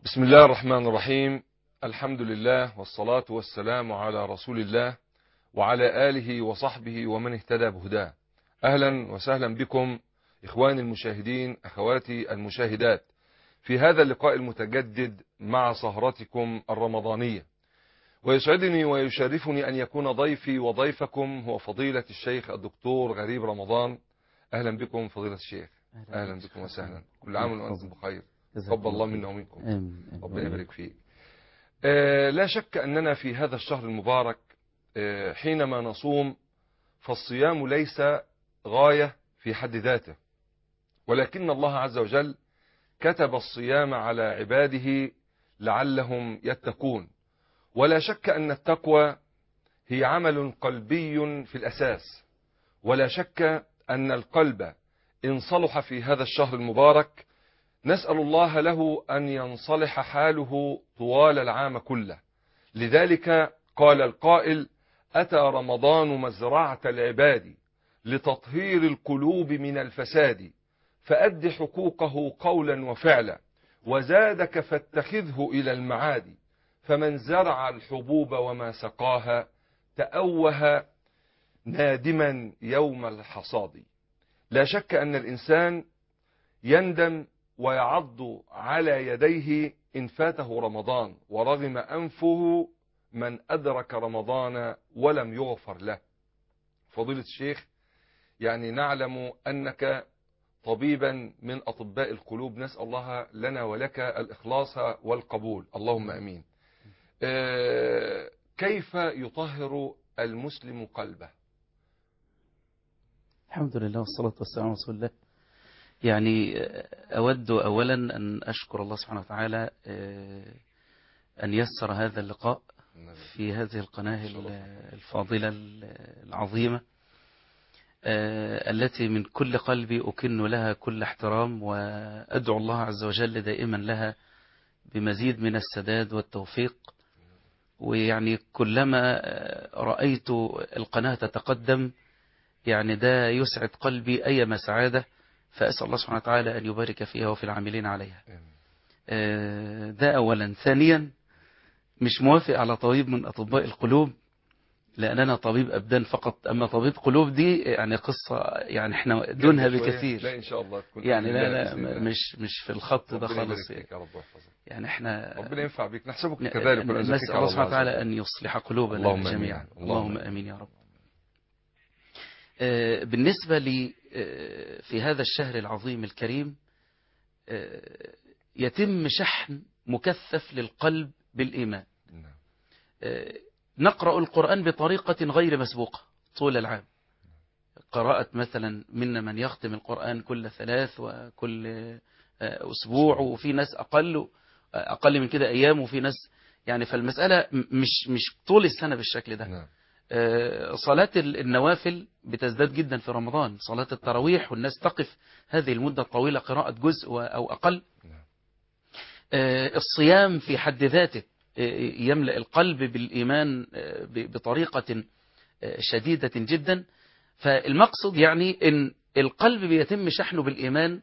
بسم الله الرحمن الرحيم الحمد لله والصلاة والسلام على رسول الله وعلى آله وصحبه ومن اهتدى بهداه أهلا وسهلا بكم إخواني المشاهدين أخواتي المشاهدات في هذا اللقاء المتجدد مع سهرتكم الرمضانية ويسعدني ويشرفني أن يكون ضيفي وضيفكم هو فضيلة الشيخ الدكتور غريب رمضان أهلا بكم فضيلة الشيخ أهلا بكم وسهلا كل عام وأنتم بخير تقبل الله منا ومنكم آمين. ربنا يبارك فيك آه لا شك أننا في هذا الشهر المبارك آه حينما نصوم فالصيام ليس غاية في حد ذاته ولكن الله عز وجل كتب الصيام على عباده لعلهم يتقون ولا شك أن التقوى هي عمل قلبي في الأساس ولا شك أن القلب إن صلح في هذا الشهر المبارك نسأل الله له أن ينصلح حاله طوال العام كله لذلك قال القائل أتى رمضان مزرعة العباد لتطهير القلوب من الفساد فأد حقوقه قولا وفعلا وزادك فاتخذه إلى المعاد فمن زرع الحبوب وما سقاها تأوه نادما يوم الحصاد لا شك أن الإنسان يندم ويعض على يديه إن فاته رمضان ورغم أنفه من أدرك رمضان ولم يغفر له فضيلة الشيخ يعني نعلم أنك طبيبا من أطباء القلوب نسأل الله لنا ولك الإخلاص والقبول اللهم أمين آه، كيف يطهر المسلم قلبه الحمد لله والصلاة والسلام على رسول الله يعني أود أولا أن أشكر الله سبحانه وتعالى آه، أن يسر هذا اللقاء في هذه القناة الفاضلة العظيمة آه، التي من كل قلبي أكن لها كل احترام وأدعو الله عز وجل دائما لها بمزيد من السداد والتوفيق ويعني كلما آه، رأيت القناة تتقدم يعني ده يسعد قلبي أيما سعادة فأسأل الله سبحانه وتعالى أن يبارك فيها وفي العاملين عليها آه، ده أولا ثانيا مش موافق على طبيب من أطباء القلوب لأن أنا طبيب أبدان فقط أما طبيب قلوب دي يعني قصة يعني احنا دونها لا بكثير إن شاء الله تكون يعني لا لا بإذن الله. مش مش في الخط ده ربنا يبارك خالص فيك يا رب ويحفظك يعني احنا ربنا ينفع بك نحسبك ن- كذلك ن- ونزكيك نسأل على الله سبحانه عز وتعالى وجل. أن يصلح قلوبنا اللهم آمين. جميعا اللهم اللهم آمين. أمين يا رب آه، بالنسبة لي آه، في هذا الشهر العظيم الكريم آه، يتم شحن مكثف للقلب بالإيمان نعم. آه، نقرأ القرآن بطريقة غير مسبوقة طول العام قراءة مثلا منا من يختم القرآن كل ثلاث وكل آه، أسبوع وفي ناس أقل أقل من كده أيام وفي ناس يعني فالمسألة م- مش مش طول السنة بالشكل ده نعم آه، صلاة ال- النوافل بتزداد جدا في رمضان صلاة التراويح والناس تقف هذه المدة الطويلة قراءة جزء و- أو أقل نعم. آه، الصيام في حد ذاته آه، يملأ القلب بالإيمان آه، ب- بطريقة آه، شديدة جدا فالمقصد يعني أن القلب بيتم شحنه بالإيمان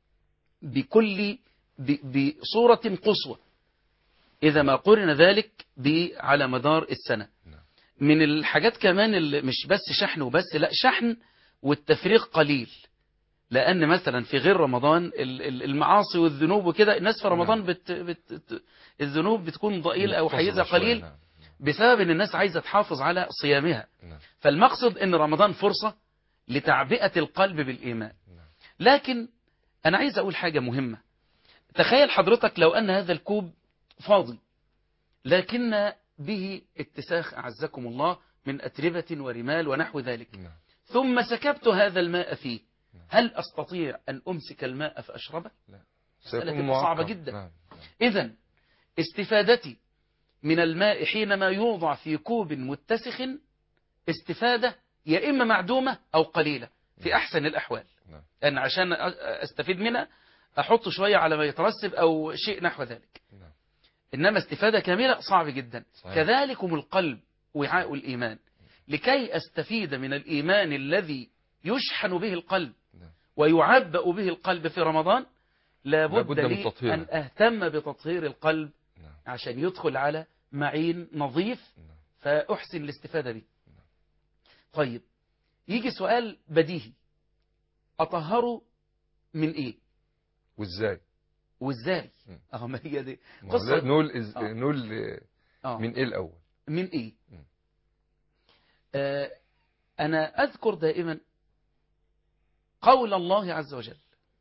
بكل ب- بصورة قصوى إذا ما قرن ذلك ب- على مدار السنة نعم. من الحاجات كمان اللي مش بس شحن وبس لا شحن والتفريغ قليل لأن مثلا في غير رمضان ال- ال- المعاصي والذنوب وكده الناس في رمضان نعم. بت بت الذنوب بتكون ضئيلة أو مختصرة حيزة شوية، قليل نعم. بسبب أن الناس عايزة تحافظ على صيامها نعم. فالمقصد أن رمضان فرصة لتعبئة القلب بالإيمان نعم. لكن أنا عايز أقول حاجة مهمة تخيل حضرتك لو أن هذا الكوب فاضي لكن به اتساخ أعزكم الله من أتربة ورمال ونحو ذلك نعم. ثم سكبت هذا الماء فيه هل أستطيع أن أمسك الماء فأشربه مسألة سيكون تبقى صعبة معقد. جدا. نعم. إذا استفادتي من الماء حينما يوضع في كوب متسخ استفادة يا إما معدومة أو قليلة في أحسن الأحوال نعم. أن عشان أ- أستفيد منها أحط شوية على ما يترسب أو شيء نحو ذلك نعم. إنما استفادة كاملة صعب جدا صحيح. كذلكم القلب وعاء الإيمان لكي أستفيد من الإيمان الذي يشحن به القلب نعم. ويعبأ به القلب في رمضان لابد لابد من لي تطهيره. أن أهتم بتطهير القلب نعم عشان يدخل على معين نظيف نعم فأحسن الاستفادة به طيب يجي سؤال بديهي أطهره من إيه وازاي وإزاي مم. أه ما هي دي ما هو قصة- لا- نقول إز... آه. نقول آه، آه. من ايه الاول من إيه مم. آه أنا أذكر دائما قول الله عز وجل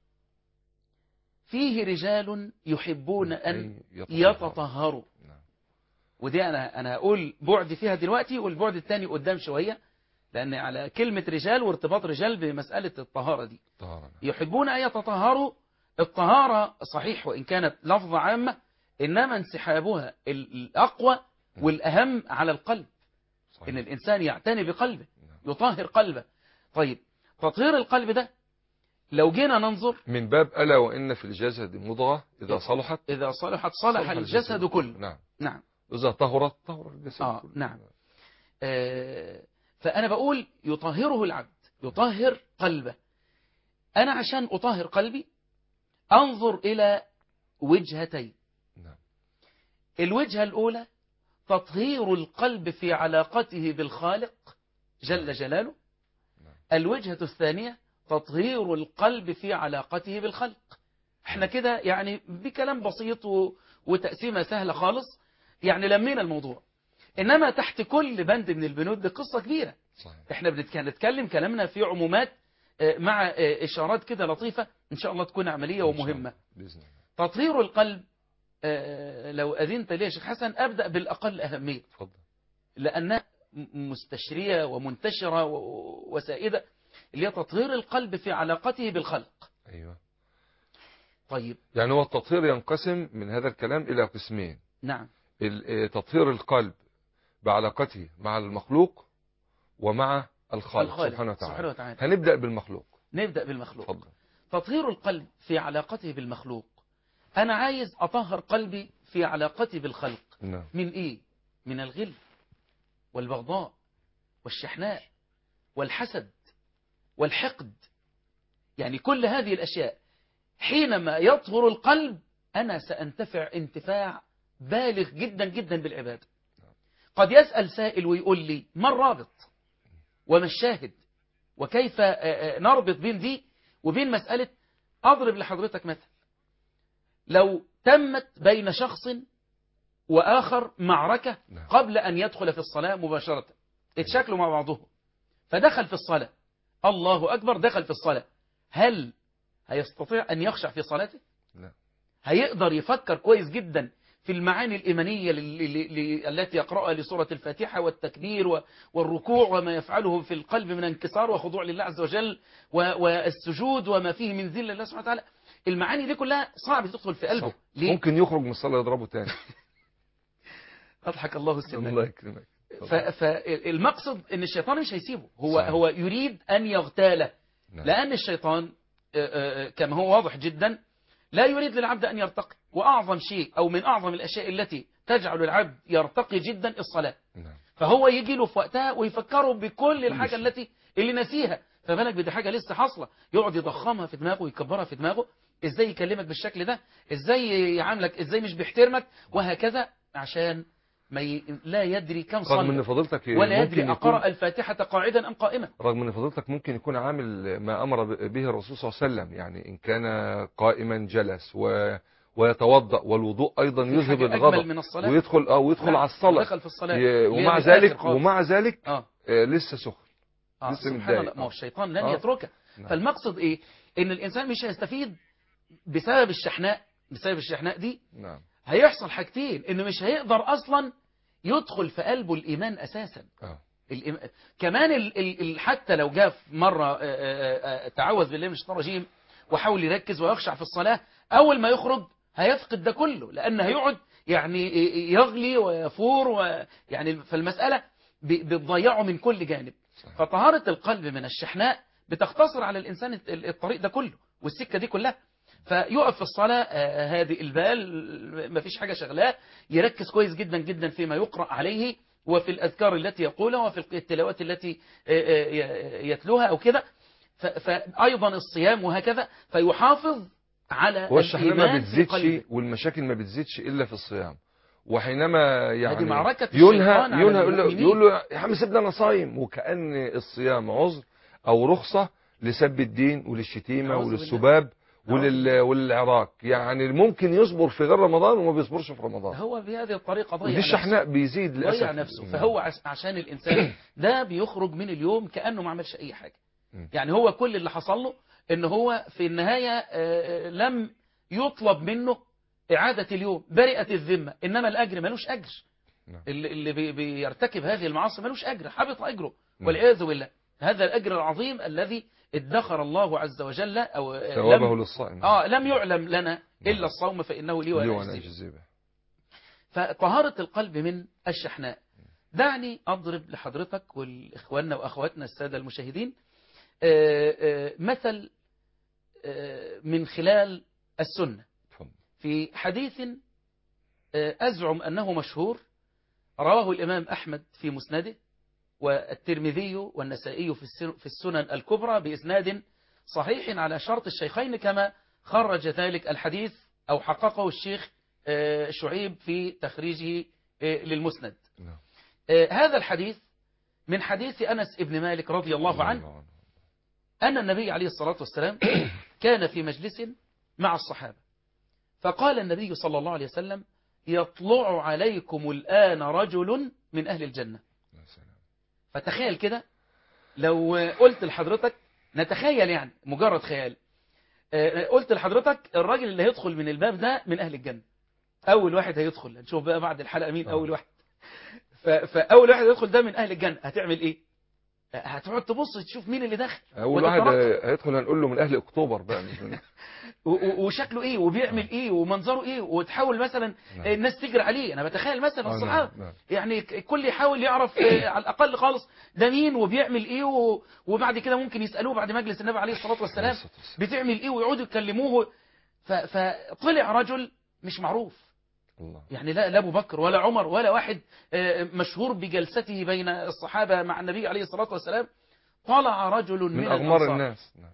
فيه رجال يحبون أن يتطهروا نعم ودي أنا أنا هقول بعد فيها دلوقتي والبعد الثاني قدام شوية لأن على كلمة رجال وارتباط رجال بمسألة الطهارة دي طهارة يحبون أن يتطهروا الطهارة صحيح وإن كانت لفظة عامة إنما انسحابها ال- الأقوى والأهم على القلب صحيح. إن الإنسان يعتني بقلبه نعم. يطهر قلبه طيب تطهير القلب ده لو جينا ننظر من باب ألا وإن في الجسد مضغة إذا صلحت إذا صلحت صلح الجسد كله نعم نعم إذا طهرت طهر الجسد آه، كله نعم. آه، فأنا بقول يطهره العبد يطهر قلبه أنا عشان أطهر قلبي أنظر إلى وجهتين نعم الوجهة الأولى تطهير القلب في علاقته بالخالق جل جلاله نعم. الوجهة الثانية تطهير القلب في علاقته بالخلق احنا كده يعني بكلام بسيط و... وتقسيمة سهلة خالص يعني لمينا الموضوع إنما تحت كل بند من البنود دي قصة كبيرة صحيح احنا بنتكلم كلامنا في عمومات آه، مع آه، إشارات كده لطيفة إن شاء الله تكون عملية إن شاء ومهمة الله. بإذن الله تطهير القلب آه، لو أذنت لي يا شيخ حسن أبدأ بالأقل أهمية اتفضل لأنها م- مستشرية ومنتشرة و- وسائدة اللي هي تطهير القلب في علاقته بالخلق أيوه طيب يعني هو التطهير ينقسم من هذا الكلام إلى قسمين نعم ال- آه، تطهير القلب بعلاقته مع المخلوق ومع الخالق, الخالق سبحانه وتعالى سبحانه وتعالى هنبدأ بالمخلوق نبدأ بالمخلوق اتفضل تطهير القلب في علاقته بالمخلوق أنا عايز أطهر قلبي في علاقتي بالخلق نعم من إيه؟ من الغل والبغضاء والشحناء والحسد والحقد يعني كل هذه الأشياء حينما يطهر القلب أنا سأنتفع انتفاع بالغ جدا جدا بالعبادة قد يسأل سائل ويقول لي ما الرابط وما الشاهد وكيف آه، آه، نربط بين دي وبين مسألة أضرب لحضرتك مثل لو تمت بين شخص وآخر معركة نعم. قبل أن يدخل في الصلاة مباشرة اتشكلوا مع بعضهم فدخل في الصلاة الله أكبر دخل في الصلاة هل هيستطيع أن يخشع في صلاته لا. هيقدر يفكر كويس جدا في المعاني الإيمانية ل- ل- ل- التي يقرأها لسورة الفاتحة والتكبير و- والركوع وما يفعله في القلب من انكسار وخضوع لله عز وجل و- والسجود وما فيه من ذل الله سبحانه وتعالى المعاني دي كلها صعب تدخل في قلبه صح. ليه؟ ممكن يخرج من الصلاة يضربه تاني أضحك الله السنة الله يكرمك ف- فالمقصد ان الشيطان مش هيسيبه هو صحيح. هو يريد ان يغتاله نعم. لان الشيطان آه، آه، كما هو واضح جدا لا يريد للعبد ان يرتقي واعظم شيء او من اعظم الاشياء التي تجعل العبد يرتقي جدا الصلاه نعم فهو يجي له في وقتها ويفكره بكل الحاجه شيء. التي اللي نسيها فبالك بدي حاجه لسه حاصله يقعد يضخمها في دماغه ويكبرها في دماغه ازاي يكلمك بالشكل ده ازاي يعاملك ازاي مش بيحترمك وهكذا عشان ما ي... لا يدري كم رغم ان صلى فضيلتك ولا ممكن يدري يكون أقرأ الفاتحة قاعدا أم قائما رغم ان فضيلتك ممكن يكون عامل ما امر به الرسول صلى الله عليه وسلم يعني ان كان قائما جلس و ويتوضا والوضوء ايضا في يذهب حاجة أجمل الغضب من الصلاة ويدخل اه ويدخل نعم، على الصلاه دخل في الصلاة ي- اللي هي ومع من الآخر ذلك خالص. ومع ذلك آه. آه، لسه سخن آه لسه سبحان متضايق. الله ما هو آه. الشيطان لن آه. يتركه نعم. فالمقصد إيه إن الإنسان مش هيستفيد بسبب الشحناء بسبب الشحناء دي نعم هيحصل حاجتين إنه مش هيقدر أصلا يدخل في قلبه الإيمان أساسا اه الإيم... كمان ال... ال... ال... حتى لو جاء في مرة آه، آه، آه، تعوذ بالله من الشيطان الرجيم وحاول يركز ويخشع في الصلاة أول ما يخرج هيفقد ده كله لأن هيقعد يعني يغلي ويفور ويعني فالمسألة ب- بتضيعه من كل جانب صحيح. فطهارة القلب من الشحناء بتختصر على الإنسان الت- الطريق ده كله والسكة دي كلها فيقف في الصلاة آه، هادئ البال ما فيش حاجة شغلاه يركز كويس جدا جدا فيما يقرأ عليه وفي الأذكار التي يقولها وفي التلاوات التي آه، آه، يتلوها أو كده ف- فأيضا الصيام وهكذا فيحافظ على والشحناء ما الإيمان في قلبه. بتزيدش والمشاكل ما بتزيدش الا في الصيام وحينما يعني معركة ينهى الشيطان على ينهى يقول له, المؤمنين. يقول له يا عم سيبنا انا صايم وكأن الصيام عذر او رخصة لسب الدين وللشتيمة أعوذ بالله. وللسباب أعوذ ولل... وللعراق يعني ممكن يصبر في غير رمضان وما بيصبرش في رمضان هو بهذه الطريقة ضيع ودي نفسه. الشحناء بيزيد للاسف ضيع نفسه فهو عش- عشان الإنسان ده بيخرج من اليوم كأنه ما عملش أي حاجة مم. يعني هو كل اللي حصل له إن هو في النهاية آه، لم يطلب منه إعادة اليوم برئت الذمة إنما الأجر ملوش أجر نعم. اللي اللي بي- بيرتكب هذه المعاصي ملوش أجر حبط أجره نعم. والعياذ بالله هذا الأجر العظيم الذي ادخر الله عز وجل أو آه، ثوابه لم للصائم آه لم يعلم لنا إلا الصوم فإنه لي لي وأنا وانا أجزي به. اجزي به فطهارة القلب من الشحناء دعني أضرب لحضرتك والإخواننا وأخواتنا السادة المشاهدين آه، آه، مثل آه، من خلال السنة اتفضل في حديث آه، أزعم أنه مشهور رواه الإمام أحمد في مسنده والترمذي والنسائي في السن- في السنن الكبرى بإسناد صحيح على شرط الشيخين كما خرج ذلك الحديث أو حققه الشيخ آه، شعيب في تخريجه آه، للمسند نعم. آه، هذا الحديث من حديث أنس ابن مالك رضي الله عنه أن النبي عليه الصلاة والسلام كان في مجلس مع الصحابة فقال النبي صلى الله عليه وسلم يطلع عليكم الآن رجل من أهل الجنة يا سلام. فتخيل كده لو قلت لحضرتك نتخيل يعني مجرد خيال آه، قلت لحضرتك الراجل اللي هيدخل من الباب ده من أهل الجنة أول واحد هيدخل نشوف بقى بعد الحلقة مين آه. أول واحد ف- فأول واحد يدخل ده من أهل الجنة هتعمل إيه هتقعد تبص تشوف مين اللي داخل اول واحد وتترقب. هيدخل هنقول له من اهل اكتوبر بقى مش من- و- و- وشكله ايه وبيعمل ايه ومنظره ايه وتحاول مثلا نعم. الناس تجري عليه انا بتخيل مثلا آه، الصحابه نعم، نعم. يعني ك- الكل يحاول يعرف آه، على الاقل خالص ده مين وبيعمل ايه و- وبعد كده ممكن يسالوه بعد مجلس النبي عليه الصلاه والسلام عليه الصلاة والسلام. بتعمل ايه ويقعدوا يكلموه ف- فطلع رجل مش معروف الله يعني لا لا ابو بكر ولا عمر ولا واحد آه، مشهور بجلسته بين الصحابه مع النبي عليه الصلاه والسلام طلع رجل من, من اغمار الأنصار الناس نعم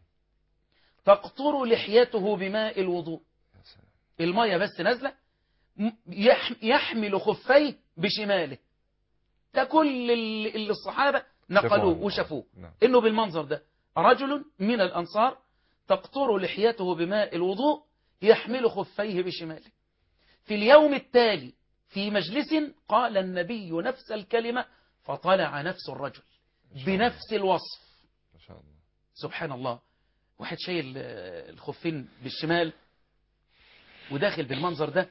تقطر لحيته بماء الوضوء يا سلام. المية بس نازلة م- يح- يحمل خفيه بشماله ده كل اللي اللي الصحابة نقلوه شافوه. وشافوه نعم انه بالمنظر ده رجل من الانصار تقطر لحيته بماء الوضوء يحمل خفيه بشماله في اليوم التالي في مجلس قال النبي نفس الكلمة فطلع نفس الرجل ما شاء الله. بنفس الوصف ما شاء الله سبحان الله واحد شايل آه، الخفين بالشمال وداخل بالمنظر ده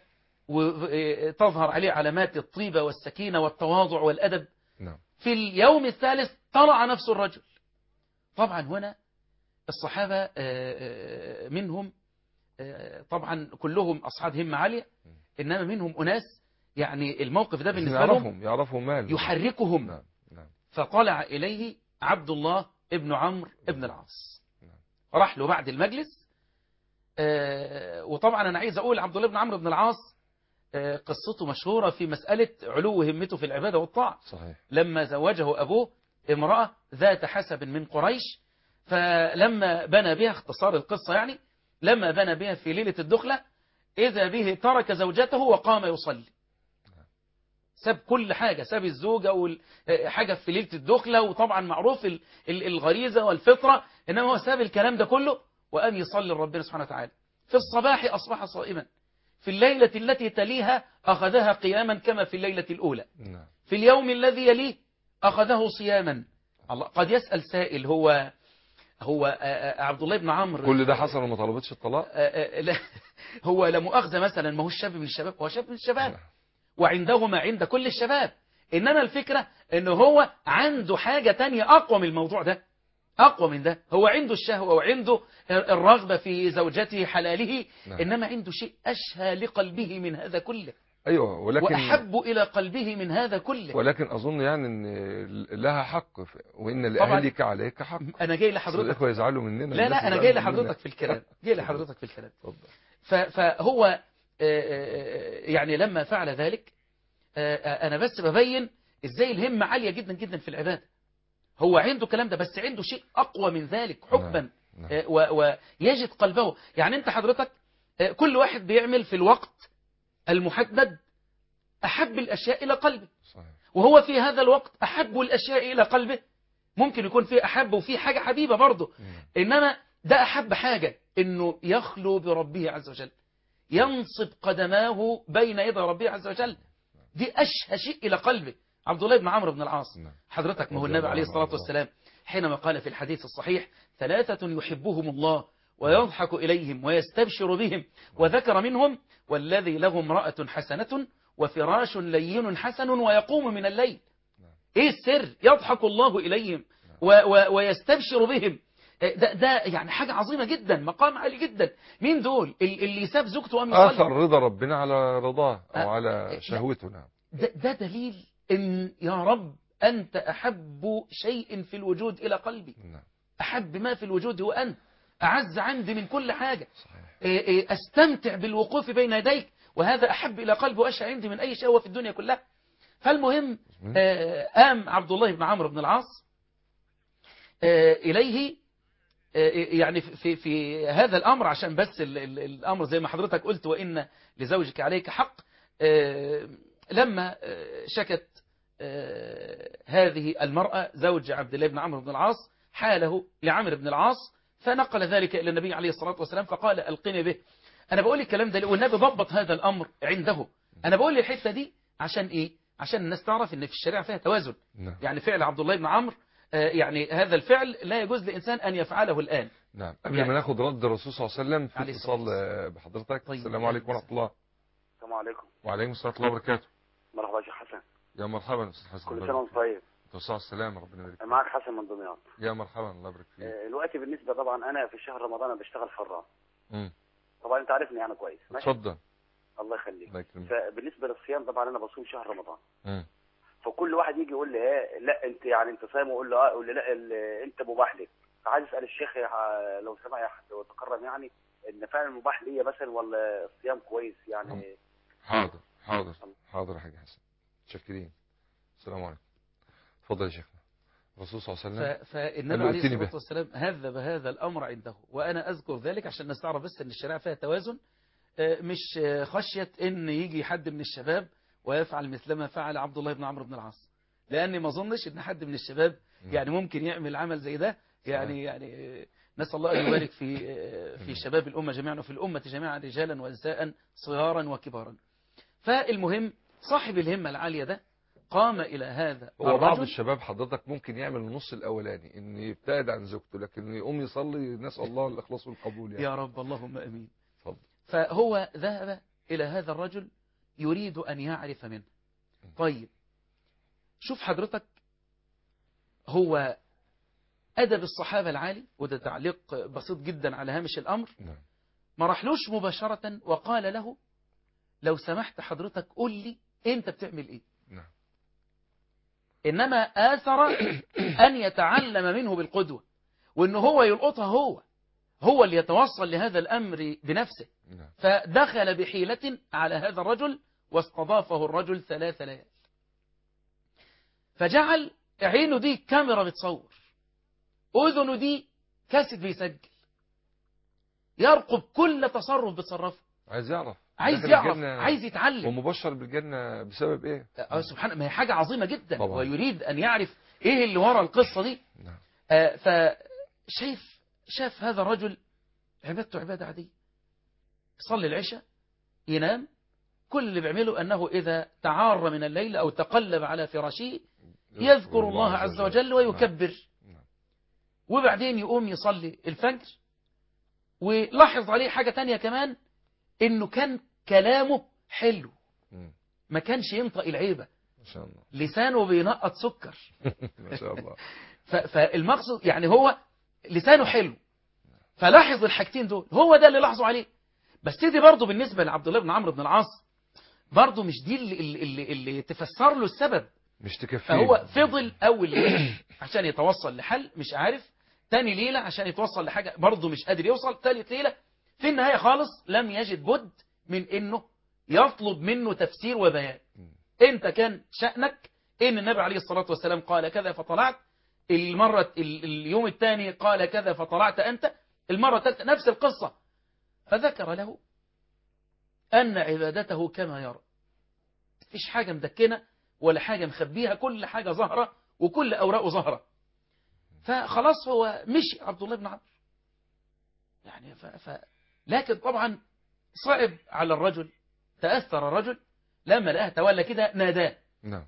وتظهر عليه علامات الطيبة والسكينة والتواضع والأدب نعم في اليوم الثالث طلع نفس الرجل طبعا هنا الصحابة آه، آه، منهم آه، طبعا كلهم أصحاب همة عالية إنما منهم أناس يعني الموقف ده بالنسبة لهم يعرفهم يعرفوا مال يحركهم نعم نعم فطلع إليه عبد الله ابن عمرو ابن العاص راح له بعد المجلس آه، وطبعا أنا عايز أقول عبد الله بن عمرو بن العاص آه، قصته مشهورة في مسألة علو همته في العبادة والطاعة صحيح لما زوجه أبوه امرأة ذات حسب من قريش فلما بنى بها اختصار القصة يعني لما بنى بها في ليلة الدخلة إذا به ترك زوجته وقام يصلي ساب كل حاجة ساب الزوجة وحاجة في ليلة الدخلة وطبعا معروف ال- ال- الغريزة والفطرة إنما هو ساب الكلام ده كله وقام يصلي لربنا سبحانه وتعالى في الصباح أصبح صائما في الليلة التي تليها أخذها قياما كما في الليلة الأولى نعم في اليوم الذي يليه أخذه صياما الله قد يسأل سائل هو هو آه، آه، عبد الله بن عمرو كل ده حصل وما طلبتش الطلاق آه، آه، لا هو لا مؤاخذة مثلا ما هو شاب من الشباب هو شاب من الشباب وعنده ما عند كل الشباب إنما الفكرة إنه هو عنده حاجة تانية أقوى من الموضوع ده أقوى من ده هو عنده الشهوة وعنده الرغبة في زوجته حلاله نعم. إنما عنده شيء أشهى لقلبه من هذا كله ايوه ولكن وأحب إلى قلبه من هذا كله ولكن اظن يعني ان لها حق وان طبعاً. لاهلك عليك حق أنا جاي لحضرتك الاخوه يزعلوا مننا لا الناس لا أنا جاي يزعلوا مننا. لحضرتك في الكلام جاي لحضرتك في الكلام اتفضل. ف- فهو آه، آه، يعني لما فعل ذلك آه، آه، أنا بس ببين إزاي الهمة عالية جدا جدا في العبادة هو عنده الكلام ده بس عنده شيء أقوى من ذلك حبا نعم. آه، و- ويجد قلبه يعني أنت حضرتك آه، كل واحد بيعمل في الوقت المحدد أحب الأشياء إلى قلبه صحيح وهو في هذا الوقت أحب الأشياء إلى قلبه ممكن يكون فيه أحب وفيه حاجة حبيبة برضه مم. إنما ده أحب حاجة إنه يخلو بربه عز وجل ينصب قدماه بين يدي ربه عز وجل دي أشهى شيء إلى قلبه عبد الله بن عمرو بن العاص نعم. حضرتك ما هو رضي النبي الله عليه عنه الصلاة وارضاه. والسلام حينما قال في الحديث الصحيح ثلاثة يحبهم الله ويضحك إليهم ويستبشر بهم وذكر منهم والذي له امرأة حسنة وفراش لين حسن ويقوم من الليل ايه السر يضحك الله إليهم و و ويستبشر بهم ده, ده يعني حاجة عظيمة جدا مقام عالي جدا مين دول ال- اللي ساب زوجته وقام يصلي اثر رضا ربنا على رضاه او آه. على لا. شهوته نعم ده, ده دليل ان يا رب أنت أحب شيء في الوجود إلى قلبي نعم أحب ما في الوجود هو أنت أعز عندي من كل حاجة صحيح إيه إيه أستمتع بالوقوف بين يديك وهذا أحب إلى قلبي وأشعى عندي من أي شهوة في الدنيا كلها فالمهم مم. آه، قام عبد الله بن عمرو بن العاص آه، إليه آه، يعني في في هذا الأمر عشان بس ال- ال- الأمر زي ما حضرتك قلت وإن لزوجك عليك حق آه، لما آه، شكت آه، هذه المرأة زوج عبد الله بن عمرو بن العاص حاله لعمرو بن العاص فنقل ذلك إلى النبي عليه الصلاة والسلام فقال ألقني به أنا بقول الكلام ده والنبي ضبط هذا الأمر عنده أنا بقول الحتة دي عشان إيه عشان الناس تعرف إن في الشريعة فيها توازن نعم يعني فعل عبد الله بن عمرو آه، يعني هذا الفعل لا يجوز لإنسان أن يفعله الآن نعم قبل يعني- ما ناخد رد الرسول صلى الله عليه وسلم في عليه الصلاة اتصال آه، بحضرتك طيب. السلام عليكم ورحمه الله السلام عليكم وعليكم السلام ورحمه الله وبركاته مرحبا يا شيخ حسن يا مرحبا استاذ حسن كل الله سنه يبارك وانت طيب فيك. توسع السلام ربنا يبارك فيك. معك حسن من دمياط يا مرحبا الله يبارك فيك آه، دلوقتي بالنسبه طبعا انا في شهر رمضان أنا بشتغل حرام مم. طبعا انت عارفني انا كويس ماشي اتفضل الله يخليك الله يكرمك فبالنسبه للصيام طبعا انا بصوم شهر رمضان مم. فكل واحد يجي يقول لي ايه لا انت يعني انت صايم واقول له اه يقول لي لا ال- انت مباح لك فعايز اسال الشيخ يا- لو سمح يا حد وتكرم يعني ان فعلا مباح ليا مثلا ولا الصيام كويس يعني حاضر حاضر حاضر يا حاج حسن متشكرين السلام عليكم اتفضل يا شيخنا الرسول صلى الله عليه وسلم ف- فالنبي قال له عليه ائتني الصلاة به. والسلام هذب هذا الأمر عنده وأنا أذكر ذلك عشان نستعرف بس أن الشريعة فيها توازن آه، مش آه، خشية أن يجي حد من الشباب ويفعل مثلما فعل عبد الله بن عمرو بن العاص لأني ما أظنش أن حد من الشباب مم. يعني ممكن يعمل عمل زي ده يعني يعني آه، نسأل الله أن يبارك في آه، في شباب الأمة جميعا وفي الأمة جميعا رجالا ونساء صغارا وكبارا فالمهم صاحب الهمة العالية ده قام إلى هذا هو بعض الرجل الشباب حضرتك ممكن يعمل النص الاولاني ان يبتعد عن زوجته لكن يقوم يصلي نسال الله الاخلاص والقبول يعني يا رب اللهم امين اتفضل فهو ذهب الى هذا الرجل يريد ان يعرف منه طيب شوف حضرتك هو ادب الصحابه العالي وده تعليق بسيط جدا على هامش الامر نعم ما راحلوش مباشره وقال له لو سمحت حضرتك قول لي انت بتعمل ايه نعم إنما آثر أن يتعلم منه بالقدوة وإن هو يلقطها هو هو اللي يتوصل لهذا الأمر بنفسه نعم فدخل بحيلة على هذا الرجل واستضافه الرجل ثلاث ليال فجعل عينه دي كاميرا بتصور أذنه دي كاسيت بيسجل يرقب كل تصرف بتصرفه عايز يعرف عايز داخل يعرف الجنة عايز يتعلم ومبشر بالجنة بسبب ايه آه، سبحان ما هي حاجة عظيمة جدا طبعا. ويريد أن يعرف إيه اللي ورا القصة دي نعم آه، فشايف شاف هذا الرجل عبادته عبادة عادية يصلي العشاء ينام كل اللي بيعمله أنه إذا تعار من الليل أو تقلب على فراشه يذكر الله عز وجل ويكبر نعم. وبعدين يقوم يصلي الفجر ولاحظ عليه حاجة تانية كمان إنه كان كلامه حلو مم. ما كانش ينطق العيبة ما شاء الله لسانه بينقط سكر ما شاء الله ف- فالمقصد يعني هو لسانه حلو فلاحظ الحاجتين دول هو ده اللي لاحظوا عليه بس دي برضه بالنسبة لعبد الله بن عمرو بن العاص برضه مش دي اللي, اللي, اللي, اللي تفسر له السبب مش تكفيه فهو فضل أول ليلة عشان يتوصل لحل مش عارف تاني ليلة عشان يتوصل لحاجة برضه مش قادر يوصل تالت ليلة في النهاية خالص لم يجد بد من انه يطلب منه تفسير وبيان مم. انت كان شأنك ان النبي عليه الصلاة والسلام قال كذا فطلعت المرة ال- اليوم الثاني قال كذا فطلعت انت المرة الثالثة نفس القصة فذكر له أن عبادته كما يرى مفيش حاجة مدكنة ولا حاجة مخبيها كل حاجة ظاهرة وكل أوراقه ظاهرة فخلاص هو مشي عبد الله بن عمرو يعني ف... ف... لكن طبعا صعب على الرجل تأثر الرجل لما لقاه تولى كده ناداه نعم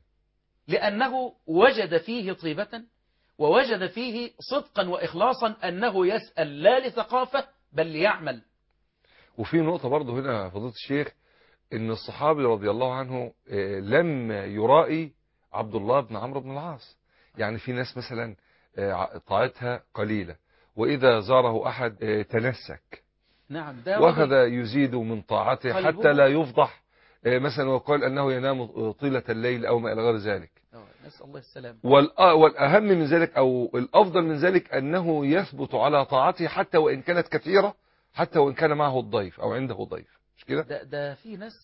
لأنه وجد فيه طيبة ووجد فيه صدقا وإخلاصا أنه يسأل لا لثقافة بل ليعمل وفي نقطة برضه هنا فضيلة الشيخ ان الصحابي رضي الله عنه آه، لم يرائي عبد الله بن عمرو بن العاص يعني في ناس مثلا آه، طاعتها قليلة وإذا زاره أحد آه، تنسك نعم ده وأخذ رجل يزيد من طاعته قلبه- حتى لا يفضح آه، مثلا وقال أنه ينام طيلة الليل أو ما إلى غير ذلك آه، نسأل الله السلامة والأ- والأهم من ذلك أو الأفضل من ذلك أنه يثبت على طاعته حتى وإن كانت كثيرة حتى وإن كان معه الضيف أو عنده ضيف مش كده؟ ده, ده في ناس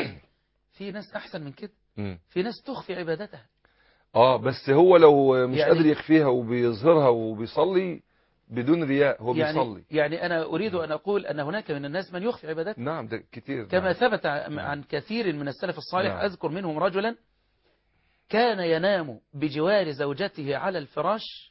في ناس أحسن من كده مم. في ناس تخفي عبادتها اه بس هو لو مش يعني- قادر يخفيها وبيظهرها وبيصلي بدون رياء هو يعني, بيصلي يعني أنا أريد أن أقول أن هناك من الناس من يخفي عبادته نعم ده كتير كما نعم. ثبت عن عن كثير من السلف الصالح نعم. أذكر منهم رجلا كان ينام بجوار زوجته على الفراش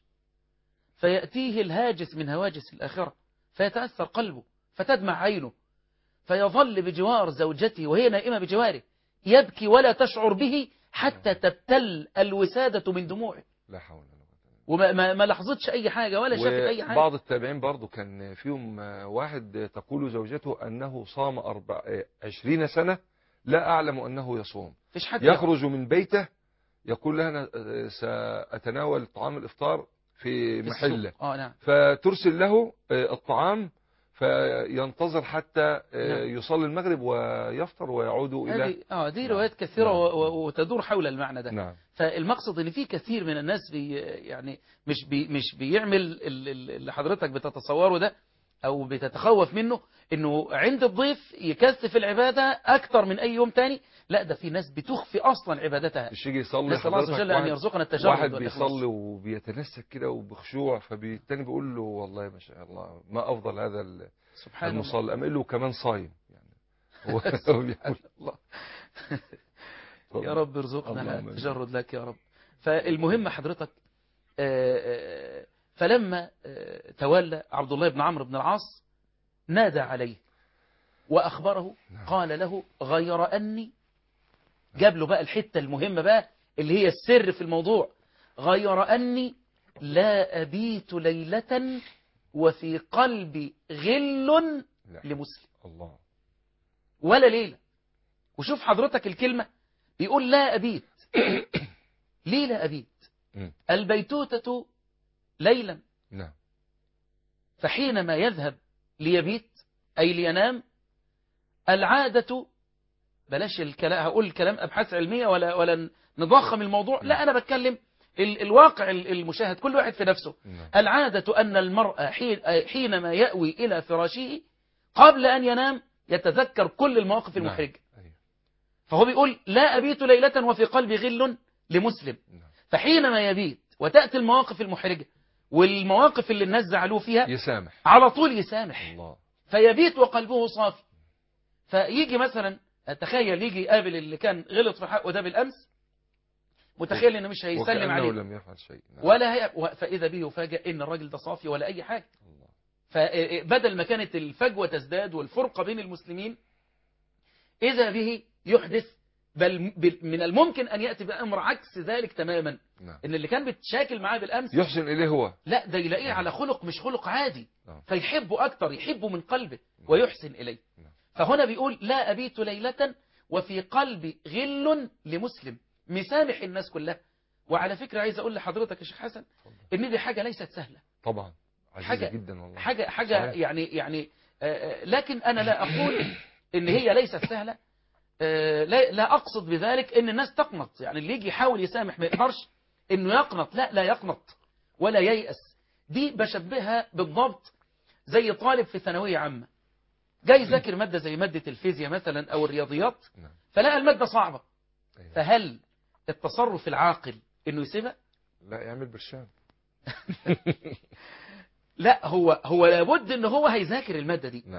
فيأتيه الهاجس من هواجس الآخرة فيتأثر قلبه فتدمع عينه فيظل بجوار زوجته وهي نائمة بجواره يبكي ولا تشعر به حتى تبتل الوسادة من دموعه لا حول ولا قوة وما ما ما لاحظتش أي حاجة ولا شافت أي حاجة وبعض التابعين برضو كان فيهم آه، واحد تقول زوجته أنه صام أربع آه، عشرين سنة لا أعلم أنه يصوم فيش حد يعرف. يخرج من بيته يقول لها أنا آه، سأتناول طعام الإفطار في في محلة السوق. اه نعم فترسل له آه، الطعام فينتظر حتى آه، نعم. يصلي المغرب ويفطر ويعود إلى هذه اه دي نعم. روايات كثيرة نعم. و- و- وتدور حول المعنى ده نعم فالمقصد ان في كثير من الناس بي يعني مش بي مش بيعمل ال- ال- اللي حضرتك بتتصوره ده او بتتخوف منه انه عند الضيف يكثف العبادة اكتر من اي يوم تاني لا ده في ناس بتخفي اصلا عبادتها مش يجي يصلي نسأل الله عز حضرتك وجل ان واحد- يرزقنا التجرد واحد والإخلاص. بيصلي وبيتنسك كده وبخشوع فالتاني بيقول له والله ما شاء الله ما افضل هذا ال- سبحان الله المصلي قام قال له كمان صايم يعني هو هو بيقول الله يا رب ارزقنا اللهم التجرد لك يا رب فالمهم حضرتك آه، آه، فلما آه، تولى عبد الله بن عمرو بن العاص نادى عليه وأخبره نعم. قال له غير أني جاب له بقى الحتة المهمة بقى اللي هي السر في الموضوع غير أني لا أبيت ليلة وفي قلبي غل لا. لمسلم الله ولا ليلة وشوف حضرتك الكلمة بيقول لا أبيت ليه لا أبيت مم. البيتوتة ليلا نعم فحينما يذهب ليبيت أي لينام العادة بلاش الكلام هقول الكلام أبحاث علمية ولا ولا نضخم الموضوع لا أنا بتكلم ال- الواقع ال- المشاهد كل واحد في نفسه نعم العادة أن المرء حين حينما يأوي إلى فراشه قبل أن ينام يتذكر كل المواقف نعم. المحرجة أيوه. فهو بيقول لا أبيت ليلة وفي قلبي غل لمسلم نعم. فحينما يبيت وتأتي المواقف المحرجة والمواقف اللي الناس زعلوه فيها يسامح على طول يسامح الله فيبيت وقلبه صافي فيجي مثلا تخيل يجي يقابل اللي كان غلط في حقه ده بالأمس متخيل انه مش هيسلم وكأنه عليه لم يفعل شيء نعم. ولا هي و- فإذا به يفاجأ إن الراجل ده صافي ولا أي حاجة الله فبدل ما كانت الفجوة تزداد والفرقة بين المسلمين إذا به يحدث بل بل- من الممكن أن يأتي بأمر عكس ذلك تماما نعم إن اللي كان بتشاكل معاه بالأمس يحسن إليه هو لا ده يلاقيه على خلق مش خلق عادي نعم. فيحبه أكتر يحبه من قلبه ويحسن إليه نعم. فهنا بيقول لا أبيت ليلة وفي قلبي غل لمسلم مسامح الناس كلها وعلى فكرة عايز أقول لحضرتك يا شيخ حسن إن دي حاجة ليست سهلة طبعا عزيزة حاجة جدا والله حاجة حاجة صحيح. يعني يعني آه، آه، لكن أنا لا أقول إن هي ليست سهلة آه، لا لا أقصد بذلك إن الناس تقنط يعني اللي يجي يحاول يسامح ما يقدرش إنه يقنط لا لا يقنط ولا ييأس دي بشبهها بالضبط زي طالب في ثانوية عامة جاي يذاكر مادة زي مادة الفيزياء مثلا أو الرياضيات نعم فلقى المادة صعبة أيوه. فهل التصرف العاقل إنه يسيبها؟ لا يعمل برشام لا هو هو لابد إن هو هيذاكر المادة دي نعم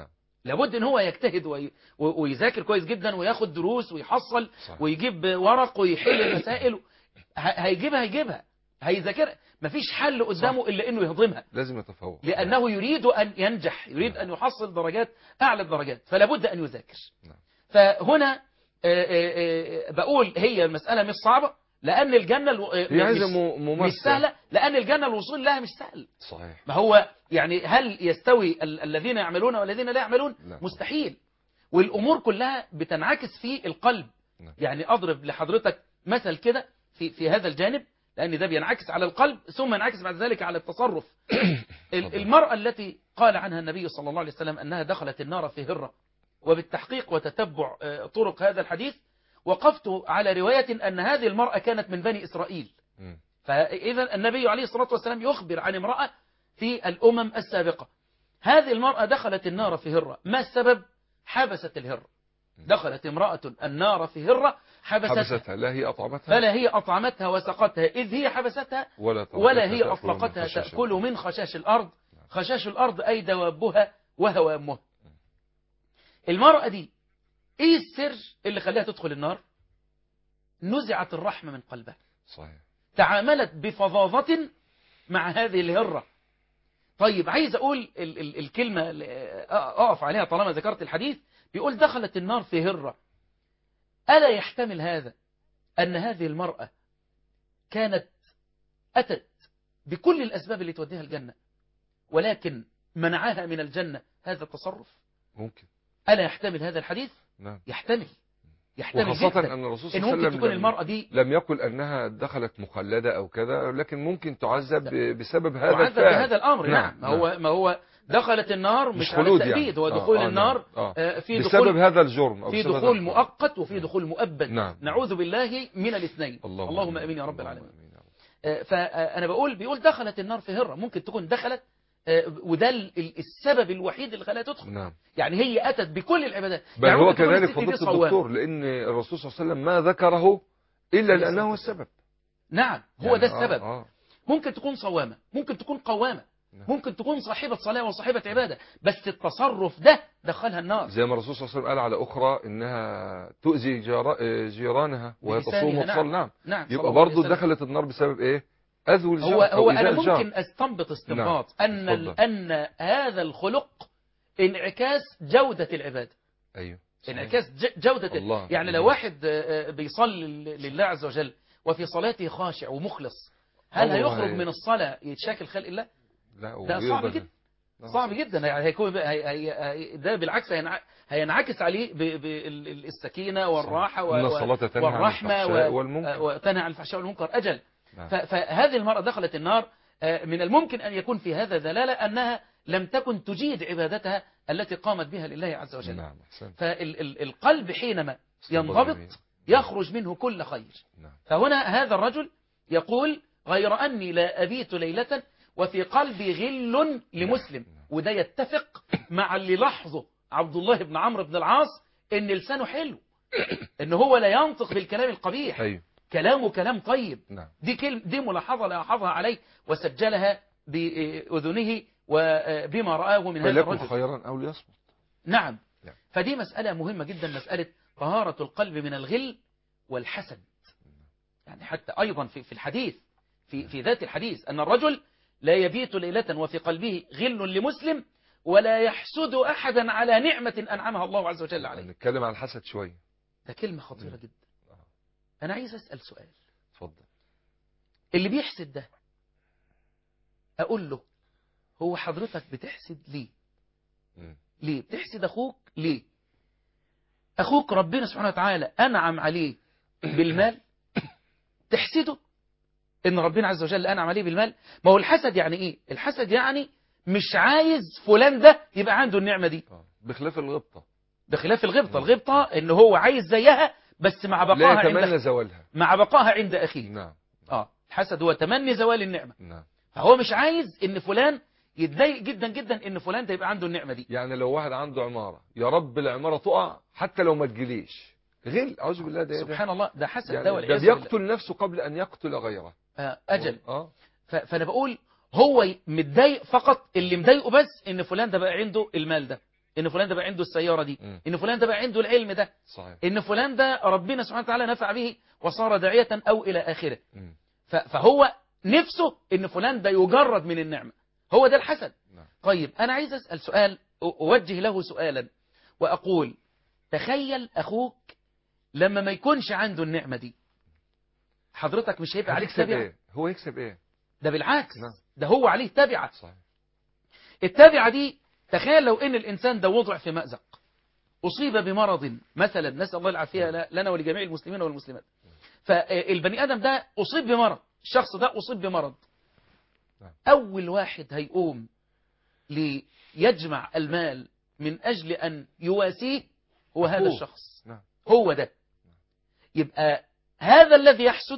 لابد ان هو يجتهد وي... و- ويذاكر كويس جدا وياخد دروس ويحصل صح. ويجيب ورق ويحل المسائل ه- هيجيبها هيجيبها هيذاكرها مفيش حل قدامه الا انه يهضمها لازم يتفوق لأنه يريد أن ينجح يريد أن يحصل درجات أعلى الدرجات فلا بد أن يذاكر نعم. فهنا آه، آه، آه، بقول هي المسألة مش صعبة لأن الجنة الو- آه، هي عايزة مش, م- ممارسة مش سهلة لأن الجنة الوصول لها مش سهل صحيح ما هو يعني هل يستوي ال- الذين يعملون والذين لا يعملون لا. مستحيل والأمور كلها بتنعكس في القلب نعم. يعني أضرب لحضرتك مثل كده في, في هذا الجانب لأن ده بينعكس على القلب ثم ينعكس بعد ذلك على التصرف ال- تفضل. المرأة التي قال عنها النبي صلى الله عليه وسلم أنها دخلت النار في هرة وبالتحقيق وتتبع آه، طرق هذا الحديث وقفت على رواية أن هذه المرأة كانت من بني إسرائيل مم. فإذا النبي عليه الصلاة والسلام يخبر عن امرأة في الأمم السابقة هذه المرأة دخلت النار في هرة ما السبب؟ حبست الهرة دخلت امرأة النار في هرة حبستها حبستها لا هي أطعمتها فلا هي أطعمتها وسقتها إذ هي حبستها ولا تركتها ولا هي تأكل من أطلقتها خشاش تأكل الأرض. من خشاش الأرض خشاش الأرض أي دوابها وهوامها المرأة دي إيه السر اللي خلاها تدخل النار نزعت الرحمة من قلبها صحيح تعاملت بفظاظة مع هذه الهرة طيب عايز أقول ال ال الكلمة اللي أقف عليها طالما ذكرت الحديث بيقول دخلت النار في هرة ألا يحتمل هذا أن هذه المرأة كانت أتت بكل الأسباب اللي توديها الجنة ولكن منعها من الجنة هذا التصرف ممكن ألا يحتمل هذا الحديث نعم يحتمل يحتمل وخاصة جدا أن الرسول صلى إن الله عليه ممكن وسلم تكون لم- المرأة دي لم يقل أنها دخلت مخلدة أو كذا لكن ممكن تعذب ب- بسبب هذا وعذب الفعل بهذا الأمر نعم, نعم، ما هو ما هو دخلت النار مش, مش على خلود التأبيد يعني. هو آه، دخول آه، النار نعم. آه. آه، في بسبب دخول هذا الجرم أو في بسبب دخول هذا- مؤقت وفي دخول مؤبد نعم. نعوذ بالله من الاثنين اللهم, اللهم امين يا رب اللهم العالمين آمين يا رب. آه، فانا بقول بيقول دخلت النار في هره ممكن تكون دخلت آه، وده ال- ال- السبب الوحيد اللي خلاها تدخل نعم يعني هي اتت بكل العبادات بل يعني هو ممكن تكون كذلك الست دي فضيلة صوامة. الدكتور لأن الرسول صلى الله عليه وسلم ما ذكره إلا عليه لأنه الصلاة السبب نعم هو يعني ده آه، السبب آه. ممكن تكون صوامة ممكن تكون قوامة نعم. ممكن تكون صاحبة صلاة وصاحبة عبادة بس التصرف ده دخلها النار زي ما الرسول صلى الله عليه وسلم قال على أخرى إنها تؤذي جارا- جيرانها وهي بلسانها، تصوم نعم. وتصلي نعم نعم صلى يبقى الله عليه برضه وسلم. دخلت النار بسبب إيه؟ أذو الجار هو أو هو انا إيذاء الجار. ممكن استنبط استنباط ان ال- اتفضل. ان هذا الخلق انعكاس جودة العبادة أيوه صحيح. انعكاس ج- جودة ال- الله. يعني لو الله. واحد آه، آه، بيصلي ل- لله عز وجل وفي صلاته خاشع ومخلص هل الله هيخرج هي- من الصلاة يتشاكل خلق الله لا ده صعب ويقدر- جدا. نعم. صعب جدا يعني هيكون بقى- هي هي هي ده بالعكس هينع- هينعكس عليه بالسكينة والراحة و- إن و- الصلاة تنهى عن والرحمة الفحشاء و- والمنكر. وتنهى عن الفحشاء والمنكر أجل نعم. ف- فهذه المرأة دخلت النار آه، من الممكن أن يكون في هذا دلالة أنها لم تكن تجيد عبادتها التي قامت بها لله عز وجل نعم أحسنت. فالقلب حينما استنبط ينضبط جميل. يخرج منه كل خير نعم فهنا هذا الرجل يقول غير أني لا أبيت ليلة وفي قلبي غل لمسلم نعم. وده يتفق مع اللي لاحظه عبد الله بن عمرو بن العاص ان لسانه حلو ان هو لا ينطق بالكلام القبيح أيوه كلامه كلام طيب نعم دي كلمة دي ملاحظة لاحظها عليه وسجلها بأذنه وبما رآه من هذا فليكن الرجل خيرا أو ليصمت نعم نعم. فدي مسألة مهمة جدا مسألة طهارة القلب من الغل والحسد يعني حتى أيضا في في الحديث في في ذات الحديث أن الرجل لا يبيت ليلة وفي قلبه غل لمسلم ولا يحسد أحدا على نعمة أنعمها الله عز وجل عليه نتكلم عن الحسد شوية ده كلمة خطيرة جدا أنا عايز أسأل سؤال اتفضل اللي بيحسد ده أقول له هو حضرتك بتحسد ليه مم. ليه بتحسد أخوك ليه أخوك ربنا سبحانه وتعالى أنعم عليه بالمال تحسده إن ربنا عز وجل أنعم عليه بالمال ما هو الحسد يعني إيه الحسد يعني مش عايز فلان ده يبقى عنده النعمة دي آه. بخلاف الغبطة بخلاف الغبطة الغبطة إن هو عايز زيها بس مع لا بقاها يتمنى عند زوالها مع بقاها عند أخيه نعم آه الحسد هو تمني زوال النعمة نعم فهو مش عايز إن فلان يتضايق جدا جدا إن فلان ده يبقى عنده النعمة دي يعني لو واحد عنده عمارة يا رب العمارة تقع حتى لو ما تجيليش غل أعوذ بالله ده إيه ده سبحان الله ده حسد ده يعني ده والعياذ بالله. بيقتل نفسه قبل أن يقتل غيره آه، أجل اه ف- فانا بقول هو ي- متضايق فقط اللي مضايقه بس ان فلان ده بقى عنده المال ده ان فلان ده بقى عنده السيارة دي مم. ان فلان ده بقى عنده العلم ده صحيح ان فلان ده ربنا سبحانه وتعالى نفع به وصار داعية او الى اخره مم. ف- فهو نفسه ان فلان ده يجرد من النعمة هو ده الحسد نعم طيب أنا عايز أسأل سؤال أ- أوجه له سؤالا وأقول تخيل أخوك لما ما يكونش عنده النعمة دي حضرتك مش هيبقى عليك هيكسب تبعة ايه هو يكسب ايه ده بالعكس نعم. ده هو عليه تبعة صحيح التبعة دي تخيل لو ان الانسان ده وضع في مأزق اصيب بمرض مثلا نسأل الله العافية ل- لنا ولجميع المسلمين والمسلمات فالبني ادم ده اصيب بمرض الشخص ده اصيب بمرض نعم. اول واحد هيقوم ليجمع المال من اجل ان يواسيه هو هذا أخوه. الشخص نعم هو ده يبقى هذا الذي يحسد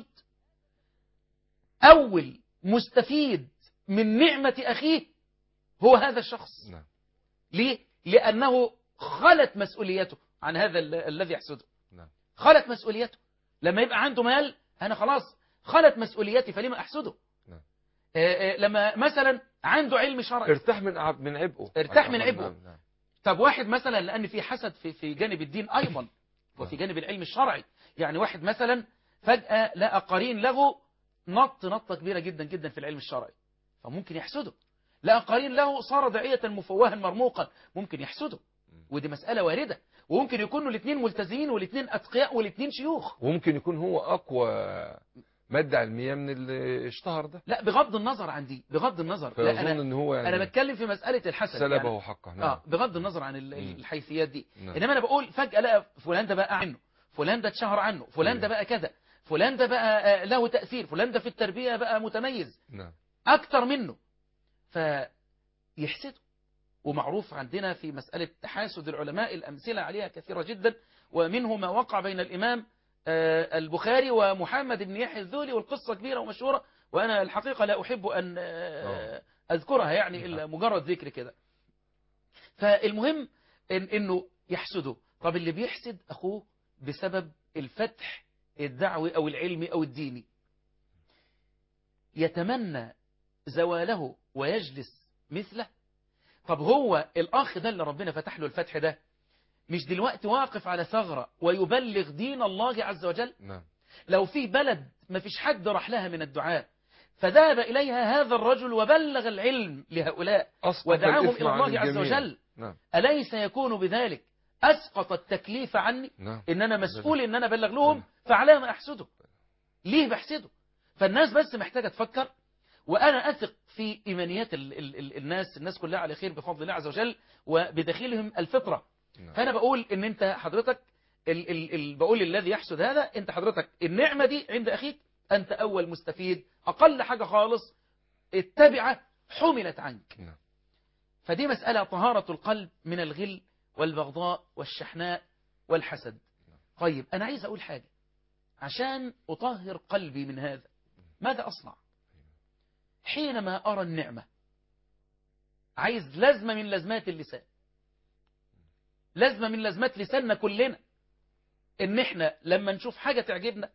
أول مستفيد من نعمة أخيه هو هذا الشخص نعم ليه؟ لأنه خلت مسؤوليته عن هذا ال- الذي يحسده نعم خلت مسؤوليته لما يبقى عنده مال أنا خلاص خلت مسؤوليتي فلما أحسده نعم. آه، آه، لما مثلا عنده علم شرعي ارتاح من عب من عبئه ارتاح من نعم، عبئه. نعم، نعم. طب واحد مثلا لأن في حسد في في جانب الدين أيضا وفي جانب العلم الشرعي يعني واحد مثلا فجأة لقى قرين له نط نطة كبيرة جدا جدا في العلم الشرعي فممكن يحسده لقى قرين له صار داعية مفوها مرموقا ممكن يحسده ودي مسألة واردة وممكن يكونوا الاثنين ملتزمين والاثنين أتقياء والاثنين شيوخ وممكن يكون هو اقوى مادة علمية من اللي اشتهر ده لا بغض النظر عن دي بغض النظر لا فيظن أنا, ان هو يعني أنا بتكلم في مسألة الحسد سلبه يعني حقه آه نعم بغض النظر عن ال- مم. الحيثيات دي نعم. انما انا بقول فجأة لقى فلان ده بقى عنه فلان ده اتشهر عنه فلان ده مم. بقى كذا فلان ده بقى آه، له تأثير فلان ده في التربية بقى متميز نعم أكتر منه فيحسده ومعروف عندنا في مسألة تحاسد العلماء الأمثلة عليها كثيرة جدا ومنه ما وقع بين الإمام آه، البخاري ومحمد بن يحيى الذولي والقصة كبيرة ومشهورة وأنا الحقيقة لا أحب أن آه، أذكرها يعني إلا مجرد ذكر كده فالمهم إن إنه يحسده طب اللي بيحسد أخوه بسبب الفتح الدعوي أو العلمي أو الديني يتمنى زواله ويجلس مثله طب هو الأخ ده اللي ربنا فتح له الفتح ده مش دلوقتي واقف على ثغرة ويبلغ دين الله عز وجل نعم لو في بلد ما فيش حد راح لها من الدعاء فذهب إليها هذا الرجل وبلغ العلم لهؤلاء أسقط ودعاهم الإثم إلى عن الله عز الجميع. وجل نعم أليس يكون بذلك أسقط التكليف عني نعم إن أنا مسؤول إن أنا أبلغ لهم فعلى ما أحسده ليه بحسده فالناس بس محتاجة تفكر وأنا أثق في إيمانيات ال ال ال الناس الناس كلها على خير بفضل الله عز وجل وبداخلهم الفطرة نعم. فأنا بقول إن أنت حضرتك ال ال ال بقول الذي يحسد هذا أنت حضرتك النعمة دي عند أخيك أنت أول مستفيد أقل حاجة خالص التبعة حملت عنك نعم. فدي مسألة طهارة القلب من الغل والبغضاء والشحناء والحسد طيب أنا عايز أقول حاجة عشان أطهر قلبي من هذا ماذا أصنع حينما أرى النعمة عايز لازمة من لازمات اللسان لازمة من لازمات لساننا كلنا إن إحنا لما نشوف حاجة تعجبنا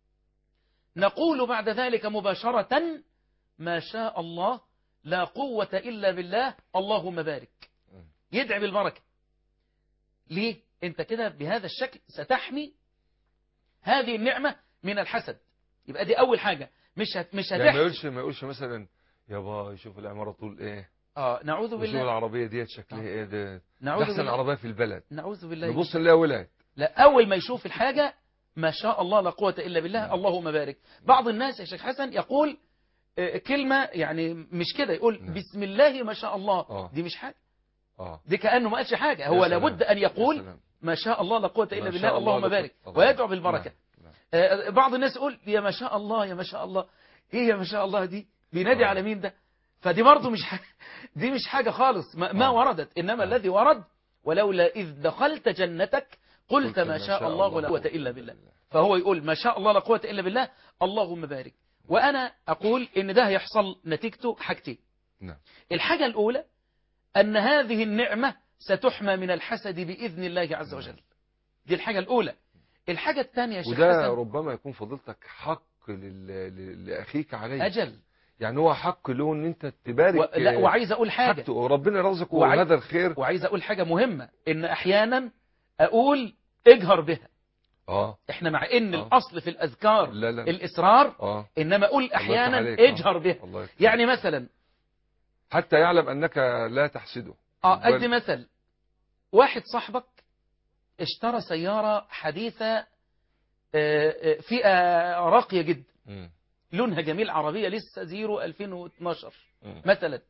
نقول بعد ذلك مباشرة ما شاء الله لا قوة إلا بالله اللهم بارك يدعي بالبركة ليه انت كده بهذا الشكل ستحمي هذه النعمة من الحسد يبقى دي أول حاجة مش هت... مش يعني ما هتحسد يقولش ما يقولش مثلا يا باي شوف العمارة طول ايه اه نعوذ وشوف بالله العربية ديت شكلها آه. ايه ده ده نعوذ احسن بالله عربية في البلد نعوذ بالله نبص نلاقي ولاد لا أول ما يشوف الحاجة ما شاء الله لا قوة إلا بالله نعم. اللهم بارك بعض الناس يا شيخ حسن يقول آه، كلمة يعني مش كده يقول نعم. بسم الله ما شاء الله آه. دي مش حاجة اه دي كأنه ما قالش حاجة هو يا سلام. لابد أن يا يقول سلام. ما شاء الله لا قوة ما إلا شاء بالله الله اللهم لا بارك قوة- ويدعو بالبركة نعم. نعم. آه، بعض الناس يقول يا ما شاء الله يا ما شاء الله ايه يا ما شاء الله دي بينادي آه. على مين ده فدي برضه مش حاجة دي مش حاجة خالص ما, ما آه. وردت إنما آه. الذي ورد ولولا إذ دخلت جنتك قلت ما شاء الله لا قوة إلا بالله فهو يقول ما شاء الله لا قوة إلا بالله اللهم بارك وأنا أقول إن ده هيحصل نتيجته حاجتين نعم. الحاجة الأولى أن هذه النعمة ستحمى من الحسد بإذن الله عز وجل دي الحاجة الأولى الحاجة الثانية يا شيخ وده حسن ربما يكون فضيلتك حق لل... ل- لأخيك عليه أجل يعني هو حق له ان انت تبارك و... لا وعايز اقول حاجه حاجته وربنا يرزقه وعاي- هذا الخير وعايز اقول حاجه مهمه ان احيانا اقول اجهر بها اه احنا مع ان آه. الاصل في الاذكار لا لا الاصرار اه انما اقول يفتح احيانا عليك. آه. اجهر بها الله يكفيك. يعني مثلا حتى يعلم انك لا تحسده اه بل- ادي مثل واحد صاحبك اشترى سياره حديثه آه، آه، فئه راقيه جدا مم. لونها جميل عربيه لسه زيرو 2012 مم. مثلا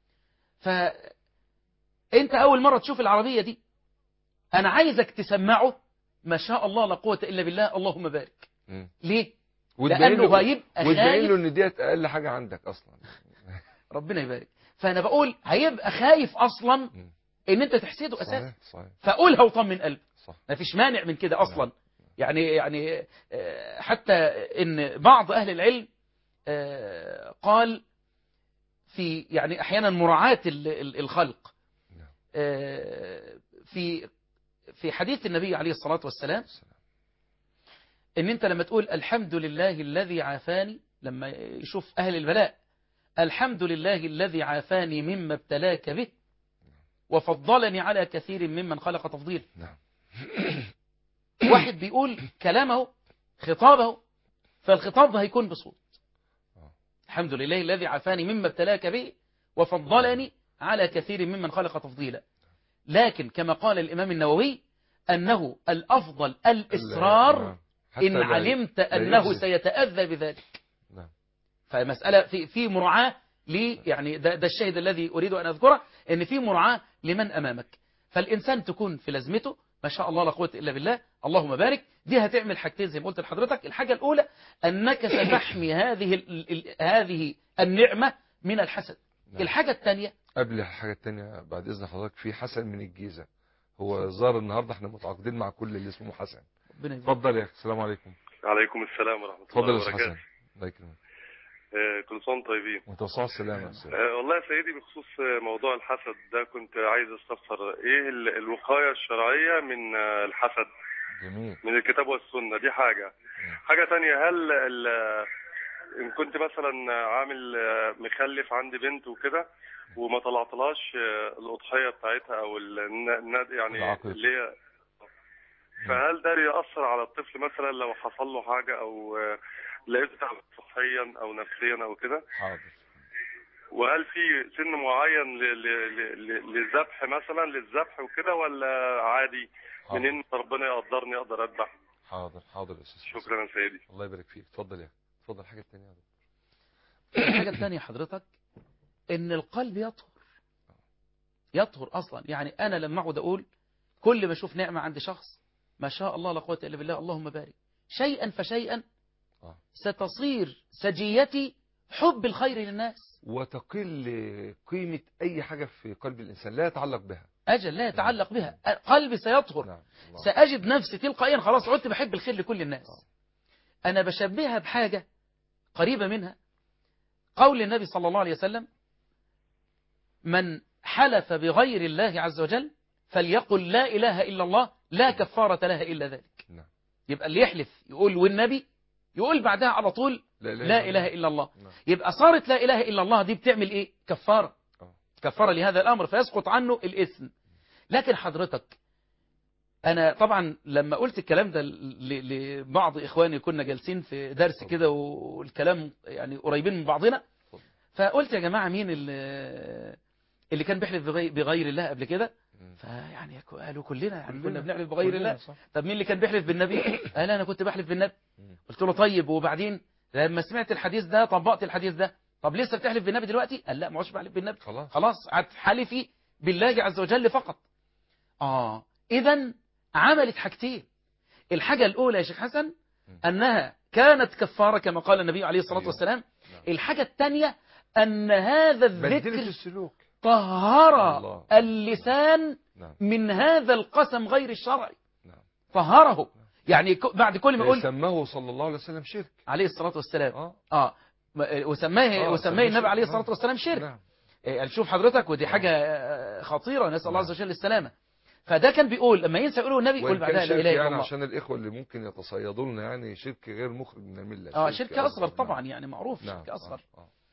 فانت اول مره تشوف العربيه دي انا عايزك تسمعه ما شاء الله لا قوه الا بالله اللهم بارك مم. ليه وتبين لانه له هيبقى وتبين له خايف ان ديت اقل حاجه عندك اصلا ربنا يبارك فانا بقول هيبقى خايف اصلا مم. ان انت تحسده اساسا صحيح صحيح فقولها وطمن قلبه صح ما فيش مانع من كده اصلا يعني يعني آه، حتى ان بعض اهل العلم آه، قال في يعني احيانا مراعاة ال- ال- الخلق نعم. آه، في في حديث النبي عليه الصلاة والسلام ان انت لما تقول الحمد لله الذي عافاني لما يشوف اهل البلاء الحمد لله الذي عافاني مما ابتلاك به وفضلني على كثير ممن خلق تفضيلا نعم واحد بيقول كلامه خطابه فالخطاب ده هيكون بصوت آه. الحمد لله الذي عافاني مما ابتلاك به وفضلني على كثير ممن خلق تفضيلا لكن كما قال الإمام النووي أنه الأفضل الإصرار نعم. حتى إن لا- علمت لا أنه يجزي. سيتأذى بذلك نعم فمسألة في في مراعاة لي يعني ده, ده الشاهد الذي أريد أن أذكره إن في مراعاة لمن أمامك فالإنسان تكون في لازمته ما شاء الله لا قوة إلا بالله اللهم بارك دي هتعمل حاجتين زي ما قلت لحضرتك الحاجة الأولى أنك ستحمي هذه ال ال هذه النعمة من الحسد نعم. الحاجة الثانية قبل الحاجة التانية بعد إذن حضرتك في حسن من الجيزة هو ظهر النهاردة احنا متعاقدين مع كل اللي اسمه حسن ربنا يبارك. اتفضل يا أخي السلام عليكم عليكم السلام ورحمة اتفضل الله يا أستاذ وبركاته حسن الله يكرمك آه، كل سنة وانتم طيبين وتوصل السلامة يا أستاذ. آه، والله يا سيدي بخصوص آه، موضوع الحسد ده كنت عايز استفسر ايه ال- الوقاية الشرعية من آه، الحسد جميل من الكتاب والسنة دي حاجة حاجة تانية هل ال- ان كنت مثلا عامل آه، مخلف عندي بنت وكده وما طلعتلهاش آه، الأضحية بتاعتها او ال- الن- الن- يعني العقيقة. اللي هي فهل ده بيأثر على الطفل مثلا لو حصل له حاجة او آه، لقيته تعب صحيا او نفسيا او كده حاضر وهل في سن معين ل- ل- ل- ل- للذبح مثلا للذبح وكده ولا عادي حاضر منين ربنا يقدرني اقدر اذبح حاضر حاضر يا أستاذ حسن. شكرا يا سيدي الله يبارك فيك اتفضل يا أخي. اتفضل الحاجة التانية يا دكتور. الحاجة الثانية حضرتك ان القلب يطهر يطهر اصلا يعني انا لما اقعد اقول كل ما اشوف نعمة عند شخص ما شاء الله لا قوة الا بالله اللهم بارك شيئا فشيئا آه. ستصير سجيتي حب الخير للناس وتقل قيمة أي حاجة في قلب الإنسان لا يتعلق بها اجل لا يتعلق بها قلبي سيطهر نعم الله. سأجد نفسي تلقائيا خلاص عدت بحب الخير لكل الناس أنا بشبهها بحاجة قريبة منها قول النبي صلى الله عليه وسلم من حلف بغير الله عز وجل فليقل لا إله إلا الله لا كفارة لها إلا ذلك نعم يبقى اللي يحلف يقول والنبي يقول بعدها على طول لا إله إلا الله نعم. يبقى صارت لا إله إلا الله دي بتعمل إيه كفارة آه. كفارة لهذا الأمر فيسقط عنه الإثم لكن حضرتك أنا طبعا لما قلت الكلام ده ل- لبعض إخواني كنا جالسين في درس كده والكلام يعني قريبين من بعضنا فقلت يا جماعة مين اللي اللي كان بيحلف بغي- بغير الله قبل كده مم. فيعني قالوا كلنا يعني كنا كلنا. بنحلف بغير كلنا، الله صح. طب مين اللي كان بيحلف بالنبي قال أنا كنت بحلف بالنبي مم. قلت له طيب وبعدين لما سمعت الحديث ده طبقت الحديث ده طب لسه بتحلف بالنبي دلوقتي قال لا ما عادش بحلف بالنبي خلاص خلاص هتحلفي بالله عز وجل فقط اه اذا عملت حاجتين الحاجة الأولى يا شيخ حسن أنها كانت كفارة كما قال النبي عليه الصلاة أيوه. والسلام نعم. الحاجة الثانية أن هذا بدلت الذكر السلوك طهر الله. اللسان نعم من هذا القسم غير الشرعي نعم طهره يعني ك- بعد كل ما قلت سماه صلى الله عليه وسلم شرك عليه الصلاة والسلام اه اه م- وسماه آه، وسماه سماه النبي شرك. عليه نعم. الصلاة والسلام شرك نعم إيه، شوف حضرتك ودي حاجة آه، خطيرة نسأل الله نعم. عز وجل السلامة فده كان بيقول لما ينسى يقوله النبي يقول وإن بعدها كان لا شرك إله إلا يعني الله عشان الإخوة اللي ممكن يتصيدوا لنا يعني شرك غير مخرج من الملة اه شرك أصغر نعم. طبعا يعني معروف نعم شرك أصغر آه. آه.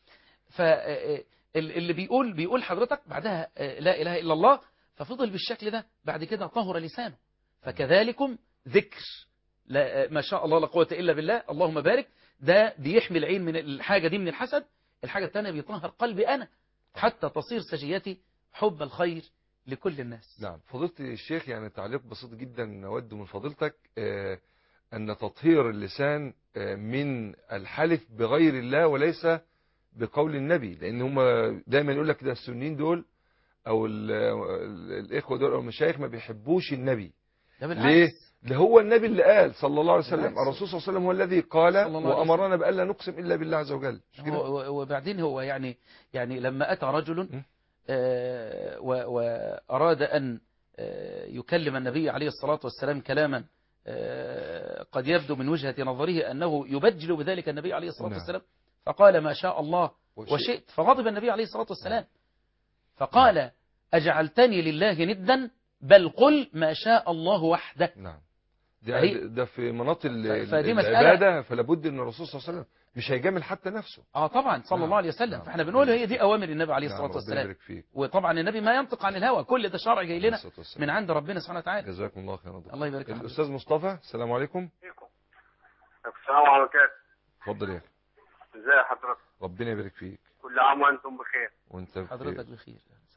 فاللي بيقول بيقول حضرتك بعدها آه، لا إله إلا الله ففضل بالشكل ده بعد كده طهر لسانه فكذلكم ذكر لا ما شاء الله لا قوة إلا بالله اللهم بارك ده بيحمي العين من الحاجة دي من الحسد الحاجة الثانية بيطهر قلبي أنا حتى تصير سجيتي حب الخير لكل الناس نعم فضيلة الشيخ يعني تعليق بسيط جدا نود من فضيلتك آه، أن تطهير اللسان آه، من الحلف بغير الله وليس بقول النبي لأن هم دايما يقول لك ده السنين دول أو ال- ال- الإخوة دول أو المشايخ ما بيحبوش النبي ده بالعكس. ليه؟ ده هو النبي اللي قال صلى الله عليه وسلم بالعكس. الرسول صلى الله عليه وسلم هو الذي قال صلى الله عليه وأمرنا بألا نقسم إلا بالله عز وجل مش كده؟ هو- هو- وبعدين هو يعني يعني لما أتى رجل م. آه، و- وأراد أن آه، يكلم النبي عليه الصلاة والسلام كلاما آه، قد يبدو من وجهة نظره أنه يبجل بذلك النبي عليه الصلاة نعم. والسلام فقال ما شاء الله وشئت فغضب النبي عليه الصلاة والسلام فقال أجعلتني لله ندا بل قل ما شاء الله وحده نعم ده, فهي- ده في مناط ال- ف- فدي مسألة- العبادة فلا بد ان الرسول صلى الله عليه وسلم مش هيجامل حتى نفسه اه طبعا صلى نعم. الله عليه وسلم نعم. فاحنا بنقول هي دي أوامر النبي عليه نعم، الصلاة ربنا والسلام يبارك فيك وطبعا النبي ما ينطق عن الهوى كل ده شرع جاي عليه لنا الصلاة والسلام. من عند ربنا سبحانه وتعالى جزاكم الله خيرا دكتور. الله يبارك في الاستاذ مصطفى السلام عليكم السلام عليكم اتفضل يا اخي ازي حضرتك ربنا يبارك فيك كل عام وانتم بخير وانت بخير. حضرتك بخير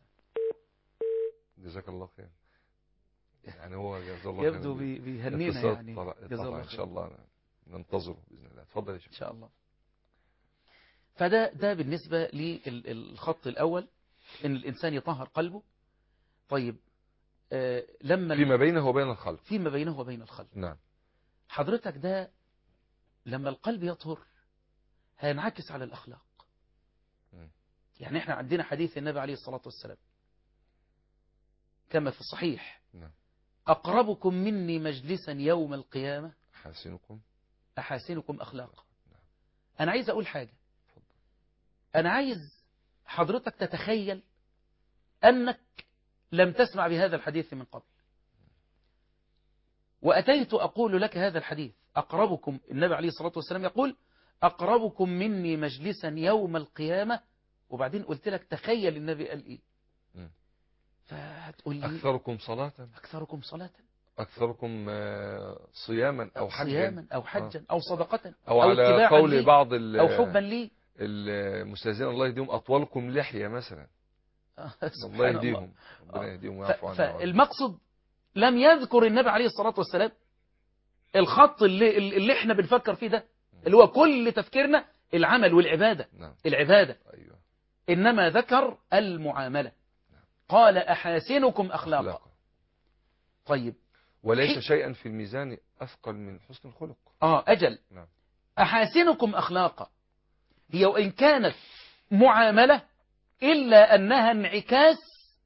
جزاك الله خير يعني هو جزاه الله خير يبدو بي- بيهنينا اتصال يعني طلع- جزاه طلع الله ان خير شاء الله ننتظره باذن الله اتفضل يا شيخ إن شاء الله فده ده بالنسبة للخط الأول إن الإنسان يطهر قلبه طيب آه لما فيما بينه وبين الخلق فيما بينه وبين الخلق نعم حضرتك ده لما القلب يطهر هينعكس على الأخلاق مم. يعني احنا عندنا حديث النبي عليه الصلاة والسلام كما في الصحيح نعم أقربكم مني مجلسا يوم القيامة حاسنكم أحاسنكم أخلاقا أنا عايز أقول حاجة أنا عايز حضرتك تتخيل أنك لم تسمع بهذا الحديث من قبل وأتيت أقول لك هذا الحديث أقربكم النبي عليه الصلاة والسلام يقول أقربكم مني مجلسا يوم القيامة وبعدين قلت لك تخيل النبي قال إيه مم. فهتقول لي اكثركم صلاة أكثركم صلاة اكثركم آه، صياما او حجا صياما أو حجا أو صدقة او على اتباعا قول لي بعض ال- أو حبا لي المستاذين الله يهديهم اطولكم لحية مثلا الله سبحان الله يهديهم ربنا آه. يهديهم ف- ويعفو عنهم فالمقصد لم يذكر النبي عليه الصلاة والسلام الخط اللي, اللي احنا بنفكر فيه ده اللي هو كل تفكيرنا العمل والعبادة نعم العبادة ايوه إنما ذكر المعاملة قال أحاسنكم أخلاقا أخلاقا. طيب وليس حي- شيئا في الميزان اثقل من حسن الخلق آه أجل نعم. أحاسنكم أخلاقا هي وإن كانت معاملة إلا أنها انعكاس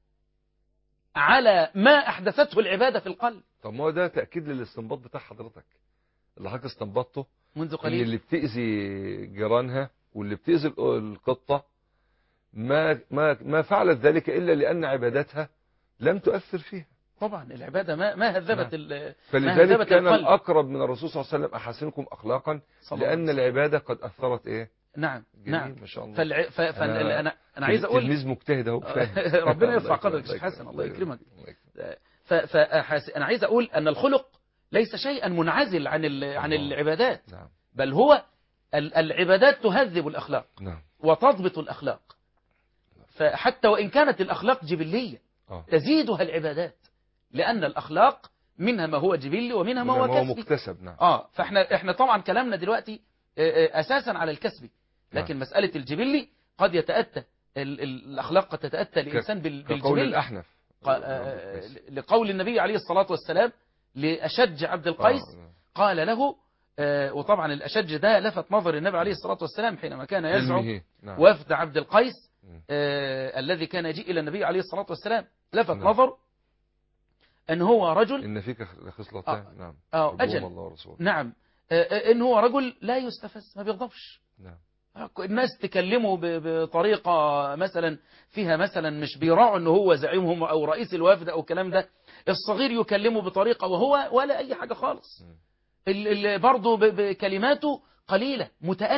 على ما أحدثته العبادة في القلب طب ما هو ده تاكيد للاستنباط بتاع حضرتك اللي حضرتك استنبطته منذ ان قليل اللي بتاذي جيرانها واللي بتاذي القطه ما ما ما فعلت ذلك الا لان عبادتها لم تؤثر فيها طبعا العبادة ما ما هذبت نعم. ال- فلذلك هذبت كان القلب. الاقرب من الرسول صلى الله عليه وسلم احسنكم اخلاقا صلى الله عليه لان وسلم. العباده قد اثرت ايه نعم جميل نعم ما شاء الله فالع... ف... فال... أنا- انا انا عايز اقول تلميذ مجتهد اهو فاهم. ربنا يرفع الله قدرك يكرمك، يا شيخ حسن الله يكرمك الله يكرمك. ف... فأحس... انا عايز اقول ان الخلق ليس شيئا منعزل عن ال... عن الله. العبادات نعم بل هو ال... العبادات تهذب الاخلاق نعم وتضبط الاخلاق فحتى وان كانت الاخلاق جبليه اه تزيدها العبادات لان الاخلاق منها ما هو جبلي ومنها ما هو ما هو كسبي مكتسب نعم اه فاحنا احنا طبعا كلامنا دلوقتي آه، آه، اساسا على الكسبي لكن نعم. مساله الجبلي قد يتاتى ال- ال- الاخلاق قد تتاتى للانسان بال- كقول بالجبل الاحنف ق- آه، لقول النبي عليه الصلاه والسلام لاشج عبد القيس آه، قال له آه، وطبعا الاشج ده لفت نظر النبي عليه الصلاه والسلام حينما كان يزعم علمه. نعم وفد عبد القيس مم. آه، الذي كان يجيء الى النبي عليه الصلاه والسلام لفت نعم. نظر ان هو رجل ان فيك خصلتان نعم اه ربهم اجل الله ورسوله نعم آه، آه، ان هو رجل لا يستفز ما بيغضبش نعم الناس تكلمه ب- بطريقة مثلا فيها مثلا مش بيراعوا ان هو زعيمهم او رئيس الوفد او الكلام ده الصغير يكلمه بطريقة وهو ولا اي حاجة خالص مم. ال- ال- برضه ب- بكلماته قليلة متأني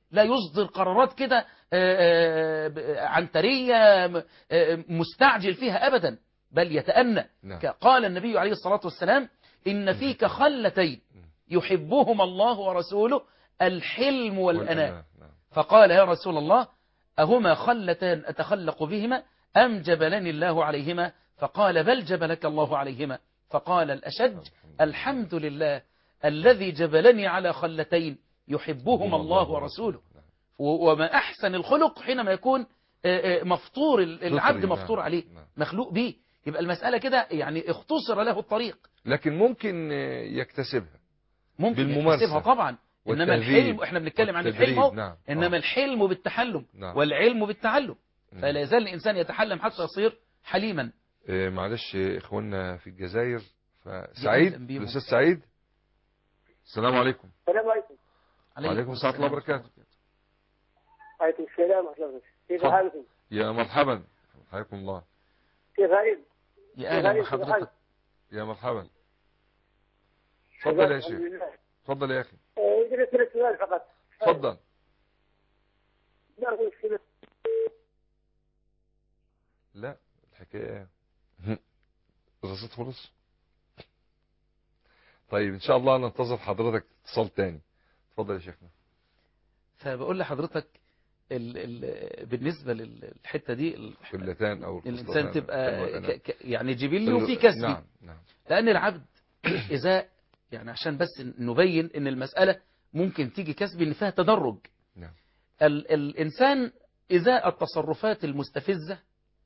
لا يصدر قرارات كده آه، آه، ب- عنترية م- آه، مستعجل فيها أبدا بل يتأنى نعم ك- قال النبي عليه الصلاة والسلام إن فيك خلتين يحبهما الله ورسوله الحلم والأناء نعم فقال يا رسول الله أهما خلتان أتخلق بهما أم جبلني الله عليهما فقال بل جبلك الله عليهما فقال الأشد الحمد لله الذي جبلني على خلتين يحبهما الله ورسوله نعم. و- وما أحسن الخلق حينما يكون آه، آه، مفطور ال- العبد فطري، مفطور نعم، عليه نعم. مخلوق به يبقى المسألة كده يعني اختصر له الطريق لكن ممكن آه، يكتسبها ممكن بالممارسة. يكتسبها طبعا إنما والتدريب الحلم احنا بنتكلم عن والتدريب، الحلم اهو نعم. إنما آه. الحلم بالتحلم نعم. والعلم بالتعلم مم. فلا يزال الإنسان يتحلم حتى يصير حليما آه، معلش آه، اخواننا في الجزائر فسعيد يأذن بيهم. الاستاذ سعيد السلام عليكم السلام عليكم وعليكم السلام ورحمة الله وبركاته. عليكم السلام ورحمة الله وبركاته كيف تفضل. حالكم؟ يا مرحبا حياكم الله كيف غريب؟ يا أهلا كيف بحضرتك حالك؟ يا مرحبا تفضل يا شيخ الحمد لله. تفضل يا اخي آه، يجب أسألك سؤال فقط تفضل ما هو مشكلة لا الحكاية الرصيد خلص طيب ان شاء الله ننتظر حضرتك اتصال تاني اتفضل يا شيخنا فبقول لحضرتك ال ال بالنسبة للحتة دي ال- خلتان او الإنسان الخصلتان تبقى كلمة ك ك يعني جبلي أنا. وفي كسبي نعم نعم لأن العبد إذا يعني عشان بس نبين إن المسألة ممكن تيجي كسبي إن فيها تدرج نعم ال الإنسان إذا التصرفات المستفزة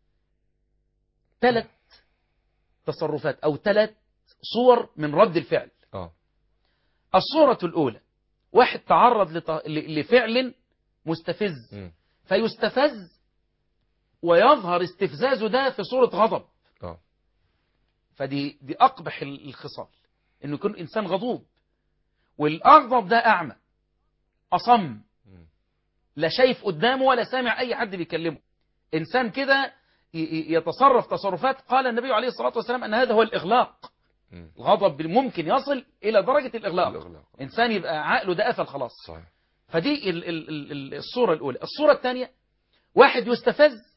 ثلاث تصرفات أو ثلاث صور من رد الفعل اه الصورة الأولى واحد تعرض لط- ل- لفعل مستفز مم. فيستفز ويظهر استفزازه ده في صورة غضب اه فدي دي أقبح ال- الخصال إنه يكون إنسان غضوب والأغضب ده أعمى أصم مم. لا شايف قدامه ولا سامع أي حد بيكلمه إنسان كده ي- ي- يتصرف تصرفات قال النبي عليه الصلاة والسلام أن هذا هو الإغلاق مم. الغضب ممكن يصل إلى درجة الإغلاق الإغلاق. إنسان يبقى عقله ده قفل خلاص صحيح فدي ال ال ال ال- الصورة الأولى الصورة الثانية واحد يستفز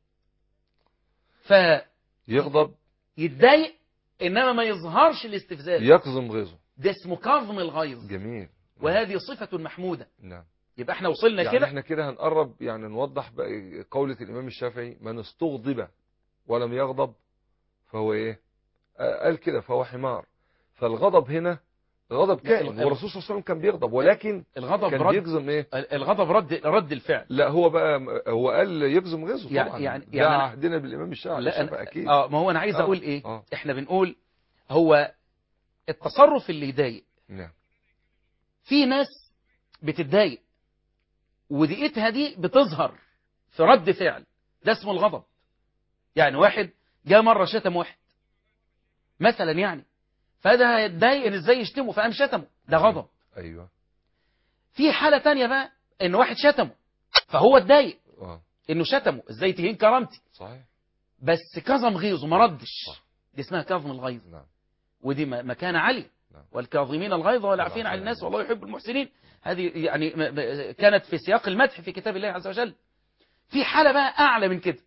يغضب فيتضايق إنما ما يظهرش الاستفزاز يقزم غيظه ده اسمه كظم الغيظ جميل وهذه صفة محمودة نعم يبقى احنا وصلنا يعني كده احنا كده هنقرب يعني نوضح بقى قولة الإمام الشافعي من استغضب ولم يغضب فهو ايه آه، قال كده فهو حمار فالغضب هنا غضب كائن ال- والرسول صلى الله عليه وسلم كان بيغضب ولكن الغضب كان رد بيجزم ايه الغضب رد رد الفعل لا هو بقى هو قال يجزم غيظه يعني- طبعا يعني- ده يعني أنا- عهدنا بالإمام الشافعي لا الشافعي أنا أكيد اه ما هو انا عايز آه، اقول ايه آه. احنا بنقول هو التصرف اللي يضايق نعم في ناس بتتضايق ودقيقتها دي بتظهر في رد فعل ده اسمه الغضب يعني واحد جاء مرة شتم واحد مثلا يعني فده هيتضايق ان ازاي يشتمه فقام شتمه ده غضب أيوه في حالة تانية بقى ان واحد شتمه فهو اتضايق اه انه شتمه ازاي تهين كرامتي صحيح بس كظم غيظه ما ردش صح. دي اسمها كظم الغيظ نعم ودي م- مكانة عالية نعم. والكاظمين الغيظ والعافين عن الناس والله يحب المحسنين هذه يعني م- م- كانت في سياق المدح في كتاب الله عز وجل في حالة بقى أعلى من كده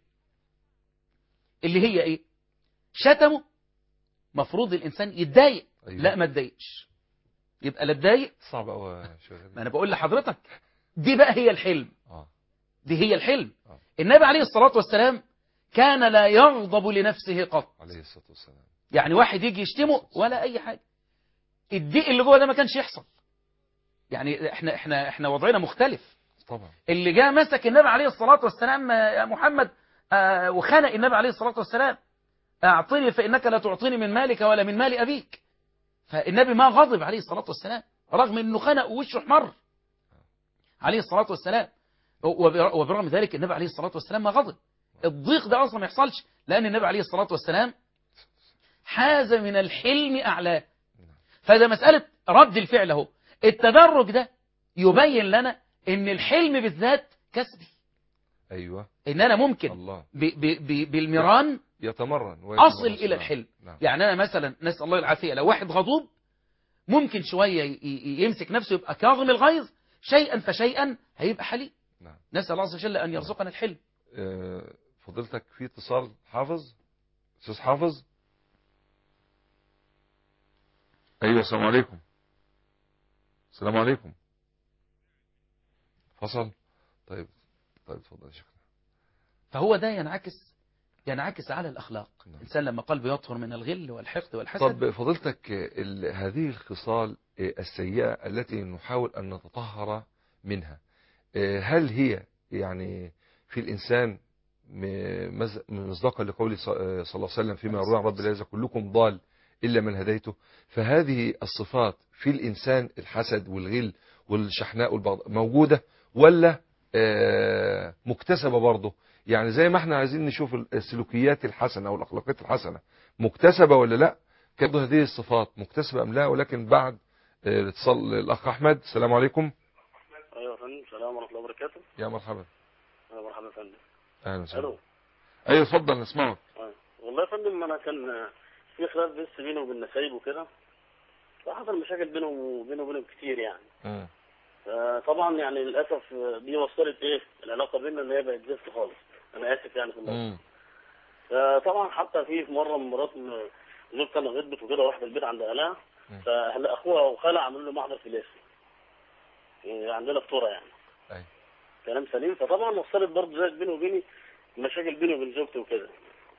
اللي هي إيه شتمه مفروض الإنسان يتضايق أيوه. لا ما تضايقش يبقى لا تضايق صعب قوي يا شيخ ما أنا بقول لحضرتك دي بقى هي الحلم اه دي هي الحلم آه. النبي عليه الصلاة والسلام كان لا يغضب لنفسه قط عليه الصلاة والسلام يعني واحد يجي يشتمه ولا اي حاجه الضيق اللي جوه ده ما كانش يحصل يعني احنا احنا احنا وضعنا مختلف طبعا اللي جاء مسك النبي عليه الصلاه والسلام آه، يا محمد آه، وخنق النبي عليه الصلاه والسلام اعطني فانك لا تعطيني من مالك ولا من مال ابيك فالنبي ما غضب عليه الصلاه والسلام رغم انه خنق ووشه احمر عليه الصلاه والسلام وبر- وبرغم ذلك النبي عليه الصلاه والسلام ما غضب الضيق ده اصلا ما يحصلش لان النبي عليه الصلاه والسلام حاز من الحلم أعلاه فده مسألة رد الفعل اهو التدرج ده يبين لنا ان الحلم بالذات كسبي ايوه ان انا ممكن الله ب ب ب بالمران يتمرن ويتمرن. أصل إلى نعم. الحلم نعم يعني أنا مثلا نسأل الله العافية لو واحد غضوب ممكن شوية ي- ي- يمسك نفسه يبقى كاظم الغيظ شيئا فشيئا هيبقى حليم نعم نسأل الله عز وجل أن يرزقنا الحلم آه، فضيلتك في اتصال حافظ استاذ حافظ ايوه السلام عليكم السلام عليكم فصل طيب طيب اتفضل يا شيخ فهو ده ينعكس ينعكس على الأخلاق نعم. الإنسان لما قلبه يطهر من الغل والحقد والحسد طب فضيلتك آه، ال- هذه الخصال آه، السيئة التي نحاول أن نتطهر منها آه، هل هي يعني في الإنسان م- مز- مصداقا لقول ص- آه، صلى الله عليه وسلم فيما يروي عن رب العزة كلكم ضال إلا من هديته فهذه الصفات في الإنسان الحسد والغل والشحناء والبغضاء موجودة ولا آه، مكتسبة برضه يعني زي ما احنا عايزين نشوف السلوكيات الحسنة والأخلاقيات الحسنة مكتسبة ولا لا كانت هذه الصفات مكتسبة أم لا ولكن بعد آه، الاتصال الأخ أحمد السلام عليكم ايوه يا فندم السلام ورحمه الله وبركاته يا مرحبا انا مرحبا يا فندم أهلا وسهلا الو أيوة اتفضل نسمعك آه. والله يا فندم انا كان في خلاف بس بيني وبين نسايب وكده فحصل مشاكل بينه وبينه وبينهم كتير يعني مم. طبعا يعني للاسف دي وصلت ايه العلاقه بيننا ان هي بقت زفت خالص انا اسف يعني في الموضوع مم. طبعا حتى في في مره من مرات م- زوجتي كان غضبت وكده واحده البيت عند اهلها مم. فاهل اخوها وخالها عملوا له محضر في الاسم يعني عندنا فطوره يعني أي. كلام سليم فطبعا وصلت برضه زي بيني وبيني مشاكل بيني وبين زوجتي وكده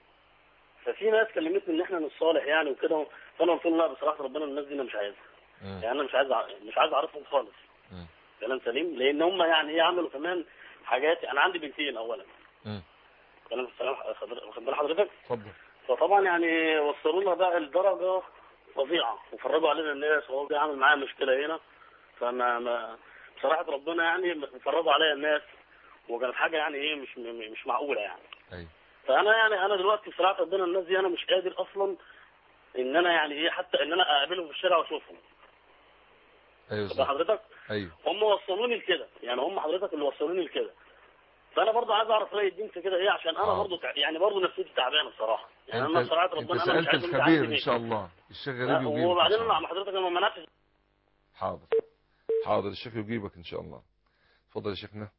ففي ناس كلمتني ان احنا نتصالح يعني وكده فانا قلت لهم لا بصراحه ربنا الناس دي انا مش عايزها مم. يعني انا مش عايز أع- مش عايز اعرفهم خالص مم. كلام سليم لان هم يعني ايه عملوا كمان حاجات انا عندي بنتين اولا مم. كلام سلام واخد بال حضرتك اتفضل فطبعا يعني وصلونا بقى لدرجه فظيعه وفرجوا علينا الناس وهو جاي عامل معايا مشكله هنا فما ما بصراحه ربنا يعني فرجوا عليا الناس وكانت حاجه يعني ايه مش م- مش معقوله يعني أي. فانا يعني انا دلوقتي بصراحه ربنا الناس دي انا مش قادر اصلا ان انا يعني ايه حتى ان انا اقابلهم في الشارع واشوفهم أيوة طب بالظبط. حضرتك أيوة هم وصلوني لكده يعني هم حضرتك اللي وصلوني لكده فانا برضه عايز اعرف راي الدين في كده ايه عشان انا آه. برضه تع... يعني برضه نفسيتي تعبانه بصراحه يعني انا أنت, بصراحه أنت ربنا انا مش سألت عايز أنت الخبير عندي إن شاء بيه. الله الشيخ لا، غريب يجيبك وبعدين إن شاء انا الله. مع حضرتك انا ما منعتش حاضر حاضر الشيخ يجيبك إن شاء الله اتفضل يا شيخنا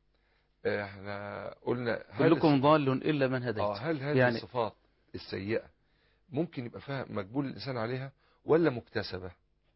احنا قلنا هل كلكم ضال إلا من اه هديت هل هذه يعني- الصفات السيئة ممكن يبقى فيها مقبول الإنسان عليها ولا مكتسبة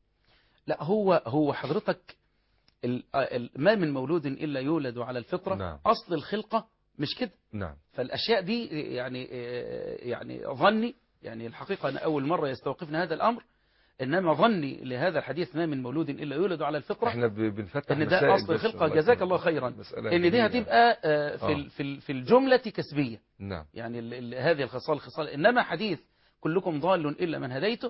لا هو هو حضرتك ال- ال- ما من مولود إلا يولد على الفطرة نعم. أصل الخلقة مش كده نعم فالأشياء دي يعني يعني ظني يعني الحقيقة أنا أول مرة يستوقفنا هذا الأمر إنما ظني لهذا الحديث ما من مولود إلا يولد على الفطرة احنا ب- بنفتح إن ده مسائل أصل بس الخلقة الله جزاك يكرمك. الله خيرا مسألة إن دي جميلة. هتبقى آه، في آه. ال- في ال- في الجملة كسبية نعم يعني ال- ال- هذه الخصال خصال إنما حديث كلكم ضال إلا من هديته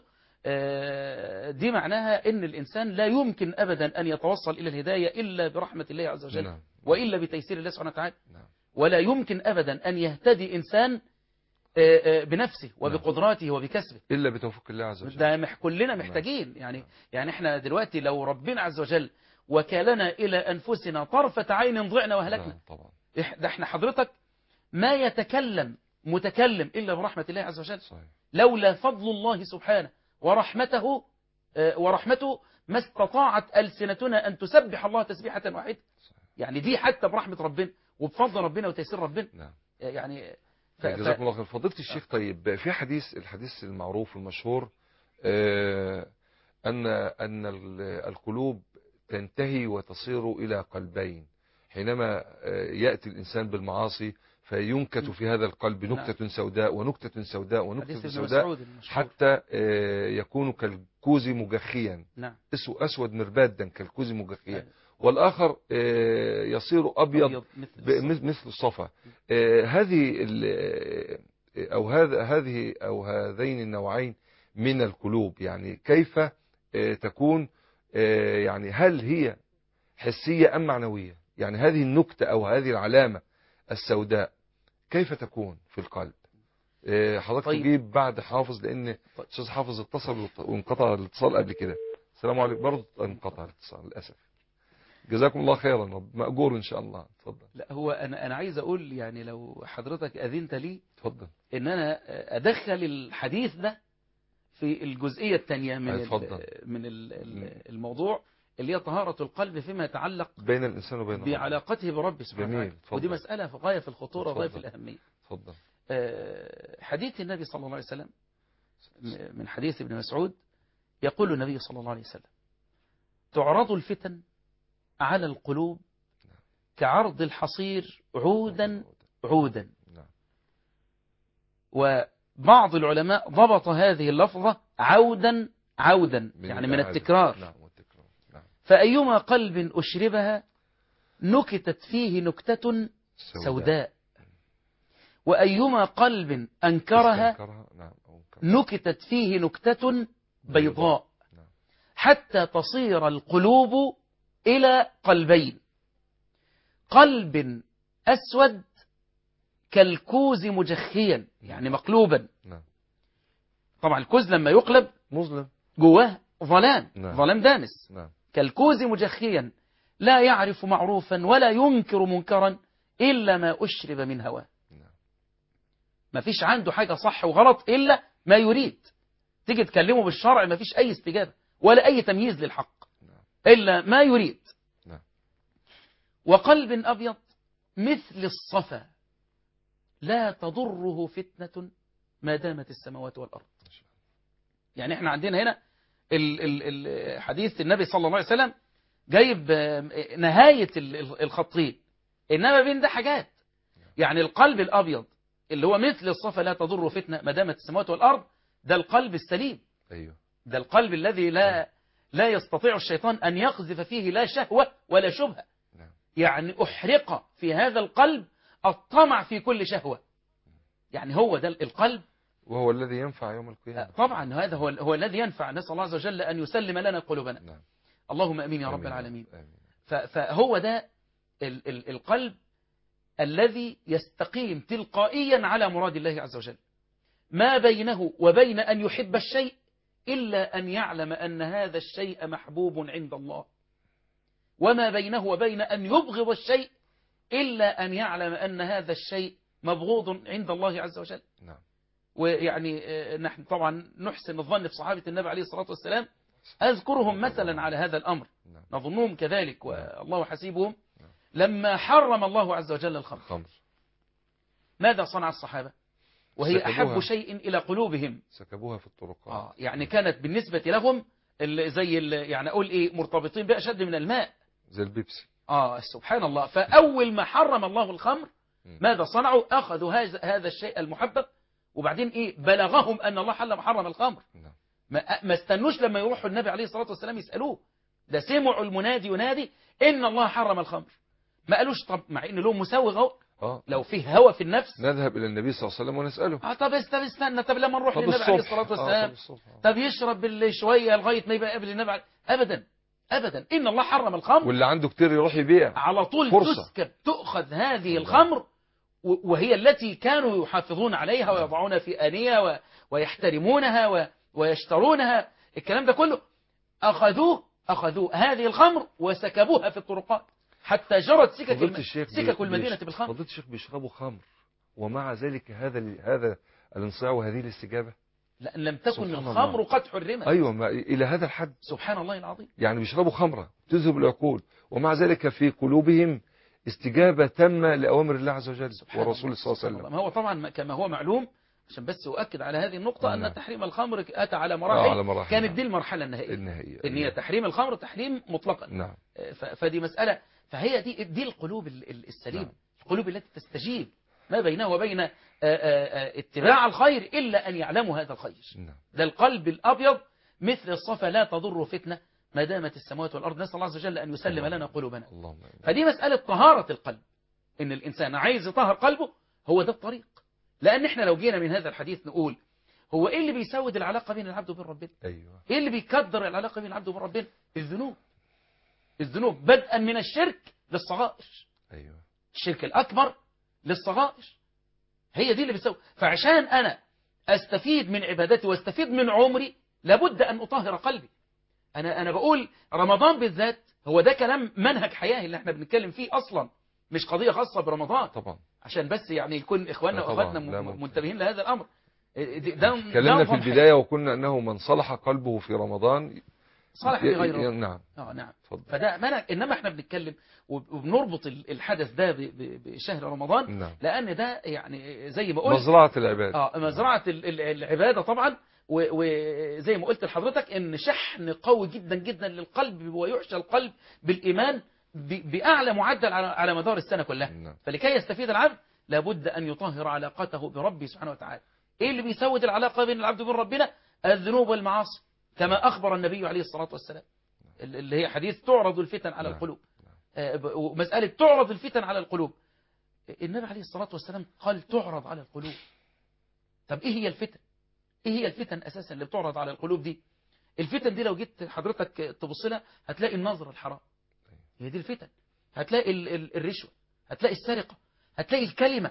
آه، دي معناها إن الإنسان لا يمكن أبدا أن يتوصل إلى الهداية إلا برحمة الله عز وجل نعم وإلا بتيسير الله سبحانه وتعالى نعم ولا يمكن أبدا أن يهتدي إنسان آه، آه، بنفسه وبقدراته وبكسبه إلا بتوفيق الله عز وجل ده مح كلنا محتاجين يعني يعني احنا دلوقتي لو ربنا عز وجل وكالنا إلى أنفسنا طرفة عين ضعنا وهلكنا نعم طبعا إح- ده احنا حضرتك ما يتكلم متكلم إلا برحمة الله عز وجل صحيح لولا فضل الله سبحانه ورحمته آه، ورحمته ما استطاعت ألسنتنا أن تسبح الله تسبيحة واحدة صحيح يعني دي حتى برحمة ربنا وبفضل ربنا وتيسير ربنا نعم آه، يعني ف- طيب ف- جزاكم الله خير فضيلة الشيخ طيب في حديث الحديث المعروف المشهور آه، أن أن ال- القلوب تنتهي وتصير إلى قلبين حينما آه، يأتي الإنسان بالمعاصي فينكت في هذا القلب نعم. نكتة سوداء ونكتة سوداء ونكتة حديث ابن سوداء مسعود المشهور. حتى آه، يكون كالكوز مجخيا نعم أسو- أسود مربادا كالكوز مجخيا أيوة. والآخر آه، يصير أبيض مثل ب- الصف. مثل مثل الصفا آه، هذه ال- آه، او هذا هذه او هذين النوعين من القلوب يعني كيف آه، تكون آه، يعني هل هي حسية ام معنوية يعني هذه النكتة او هذه العلامة السوداء كيف تكون في القلب آه، حضرتك طيب. تجيب بعد حافظ لان طيب. استاذ حافظ اتصل وط- وانقطع الاتصال قبل كده السلام عليكم برضه انقطع الاتصال للاسف جزاكم الله خيرا رب مأجور ان شاء الله اتفضل لا هو انا انا عايز اقول يعني لو حضرتك اذنت لي اتفضل ان انا ادخل الحديث ده في الجزئيه الثانيه من اتفضل. ال- من ال- ال- الموضوع اللي هي طهارة القلب فيما يتعلق بين الإنسان وبين الله بعلاقته برب سبحانه جميل، وتعالى اتفضل. ودي مسألة في غاية في الخطورة وغاية في اتفضل. الأهمية اتفضل آه، حديث النبي صلى الله عليه وسلم م- من حديث ابن مسعود يقول النبي صلى الله عليه وسلم تعرض الفتن على القلوب كعرض الحصير عودا عودا نعم وبعض العلماء ضبط هذه اللفظة عودا عودا يعني من الإعادة. التكرار نعم والتكرار نعم فأيما قلب أشربها نكتت فيه نكتة سوداء وأيما قلب أنكرها استنكرها. نعم أو انكرها. نكتت فيه نكتة بيضاء نعم. حتى تصير القلوب إلى قلبين قلب أسود كالكوز مجخيا يعني مقلوبا نعم طبعا الكوز لما يقلب مظلم جواه ظلام نعم. ظلام دامس نعم كالكوز مجخيا لا يعرف معروفا ولا ينكر منكرا إلا ما أشرب من هواه نعم. ما فيش عنده حاجة صح وغلط إلا ما يريد تيجي تكلمه بالشرع ما فيش أي استجابة ولا أي تمييز للحق نعم. إلا ما يريد نعم. وقلب أبيض مثل الصفا لا تضره فتنة ما دامت السماوات والأرض يعني احنا عندنا هنا ال ال ال حديث النبي صلى الله عليه وسلم جايب آه، نهاية ال- ال- الخطين إنما بين ده حاجات يعني القلب الأبيض اللي هو مثل الصفا لا تضر فتنة ما دامت السماوات والأرض ده القلب السليم أيوه ده القلب الذي لا لا يستطيع الشيطان أن يقذف فيه لا شهوة ولا شبهة نعم. يعني أحرق في هذا القلب الطمع في كل شهوة يعني هو ده القلب وهو الذي ينفع يوم آه، القيامة طبعا هذا هو هو الذي ينفع نسأل الله عز وجل أن يسلم لنا قلوبنا نعم اللهم أمين يا رب آمين العالمين آمين. ف- فهو ده ال- ال- القلب الذي يستقيم تلقائيا على مراد الله عز وجل ما بينه وبين أن يحب الشيء إلا أن يعلم أن هذا الشيء محبوب عند الله وما بينه وبين أن يبغض الشيء إلا أن يعلم أن هذا الشيء مبغوض عند الله عز وجل نعم ويعني آه، نحن طبعا نحسن الظن في صحابة النبي عليه الصلاة والسلام أذكرهم مثلا على هذا الأمر نعم نظنهم كذلك والله حسيبهم لما حرم الله عز وجل الخمر الخمر ماذا صنع الصحابة وهي سكبوها. أحب شيء إلى قلوبهم سكبوها في الطرقات آه يعني كانت بالنسبة لهم ال- زي ال- يعني أقول إيه مرتبطين بأشد من الماء زي البيبسي آه سبحان الله فأول ما حرم الله الخمر مم. ماذا صنعوا أخذوا هذا هذا الشيء المحبب وبعدين إيه بلغهم أن الله حرم حرم الخمر نعم ما, ما استنوش لما يروحوا النبي عليه الصلاة والسلام يسألوه ده سمعوا المنادي ينادي إن الله حرم الخمر ما قالوش طب مع إن له مسوغ اهو اه لو فيه هوى في النفس نذهب إلى النبي صلى الله عليه وسلم ونسأله آه طب استنى استنى طب لما نروح طب للنبي عليه الصبح. الصلاة آه، والسلام طب الصبح. آه. طب يشرب بالليل شوية لغاية ما يبقى قبل النبي عليه- أبدا أبدا إن الله حرم الخمر واللي عنده كتير يروح يبيع على طول فرصة. تسكب تؤخذ هذه الخمر و- وهي التي كانوا يحافظون عليها ويضعونها في آنية و- ويحترمونها و- ويشترونها الكلام ده كله أخذوه أخذوا هذه الخمر وسكبوها في الطرقات حتى جرت سكك, فضيلة الم... الشيخ سكك بي- المدينة بيش- بالخمر فضيلة الشيخ بيشربوا خمر ومع ذلك هذا ال- هذا الانصياع وهذه الاستجابة لأن لم تكن سبحان الخمر الله. قد حرمت أيوة ما إلى هذا الحد سبحان الله العظيم يعني بيشربوا خمرة تذهب العقول ومع ذلك في قلوبهم استجابة تامة لأوامر الله عز وجل سبحان ورسوله الله. صلى الله سبحان عليه وسلم ما هو طبعا ما- كما هو معلوم عشان بس أؤكد على هذه النقطة آه، أن نعم. تحريم الخمر أتى على آه، مراحل, على مراحل، كانت نعم. دي المرحلة النهائية النهائية إن هي تحريم الخمر تحريم مطلقا نعم ف- فدي مسألة فهي دي دي القلوب ال- ال- السليمة نعم. القلوب التي تستجيب ما بينها وبين آه، آه، آه، اتباع الخير إلا أن يعلموا هذا الخير نعم ده القلب الأبيض مثل الصفا لا تضر فتنة ما دامت السماوات والأرض نسأل الله عز وجل أن يسلم لنا قلوبنا اللهم آمين. فدي مسألة طهارة القلب إن الإنسان عايز يطهر قلبه هو ده الطريق لأن إحنا لو جينا من هذا الحديث نقول هو إيه اللي بيسود العلاقة بين العبد وبين ربنا أيوة إيه اللي بيكدر العلاقة بين العبد وبين ربنا الذنوب الذنوب بدءا من الشرك للصغائر أيوة الشرك الأكبر للصغائر هي دي اللي بتسوي فعشان أنا أستفيد من عبادتي واستفيد من عمري لابد أن أطهر قلبي أنا أنا بقول رمضان بالذات هو ده كلام منهج حياة اللي احنا بنتكلم فيه أصلا مش قضية خاصة برمضان طبعا عشان بس يعني يكون إخواننا لا طبعا، وأخواتنا لا م- ممكن. منتبهين لهذا الأمر ده ده تكلمنا في نظام البداية وقلنا أنه من صلح قلبه في رمضان صالح ي- لغير ي- رب نعم اه نعم اتفضل فده منع انما احنا بنتكلم وب- وبنربط ال- الحدث ده ب- ب- بشهر رمضان نعم لان ده يعني زي ما قلت مزرعة العباد اه مزرعه ال- ال- العباده طبعا و- وزي ما قلت لحضرتك ان شحن قوي جدا جدا للقلب ويحشى القلب بالايمان ب- باعلى معدل على على مدار السنه كلها نعم فلكي يستفيد العبد لابد أن يطهر علاقته بربه سبحانه وتعالى إيه اللي بيسود العلاقة بين العبد وبين ربنا الذنوب والمعاصي كما أخبر النبي عليه الصلاة والسلام اللي هي حديث تعرض الفتن على نعم. القلوب آه، ب- ومسألة تعرض الفتن على القلوب النبي عليه الصلاة والسلام قال تعرض على القلوب طب إيه هي الفتن إيه هي الفتن أساسا اللي بتعرض على القلوب دي الفتن دي لو جيت حضرتك تبص لها هتلاقي النظر الحرام هي دي الفتن هتلاقي ال- ال- الرشوة هتلاقي السرقة هتلاقي الكلمة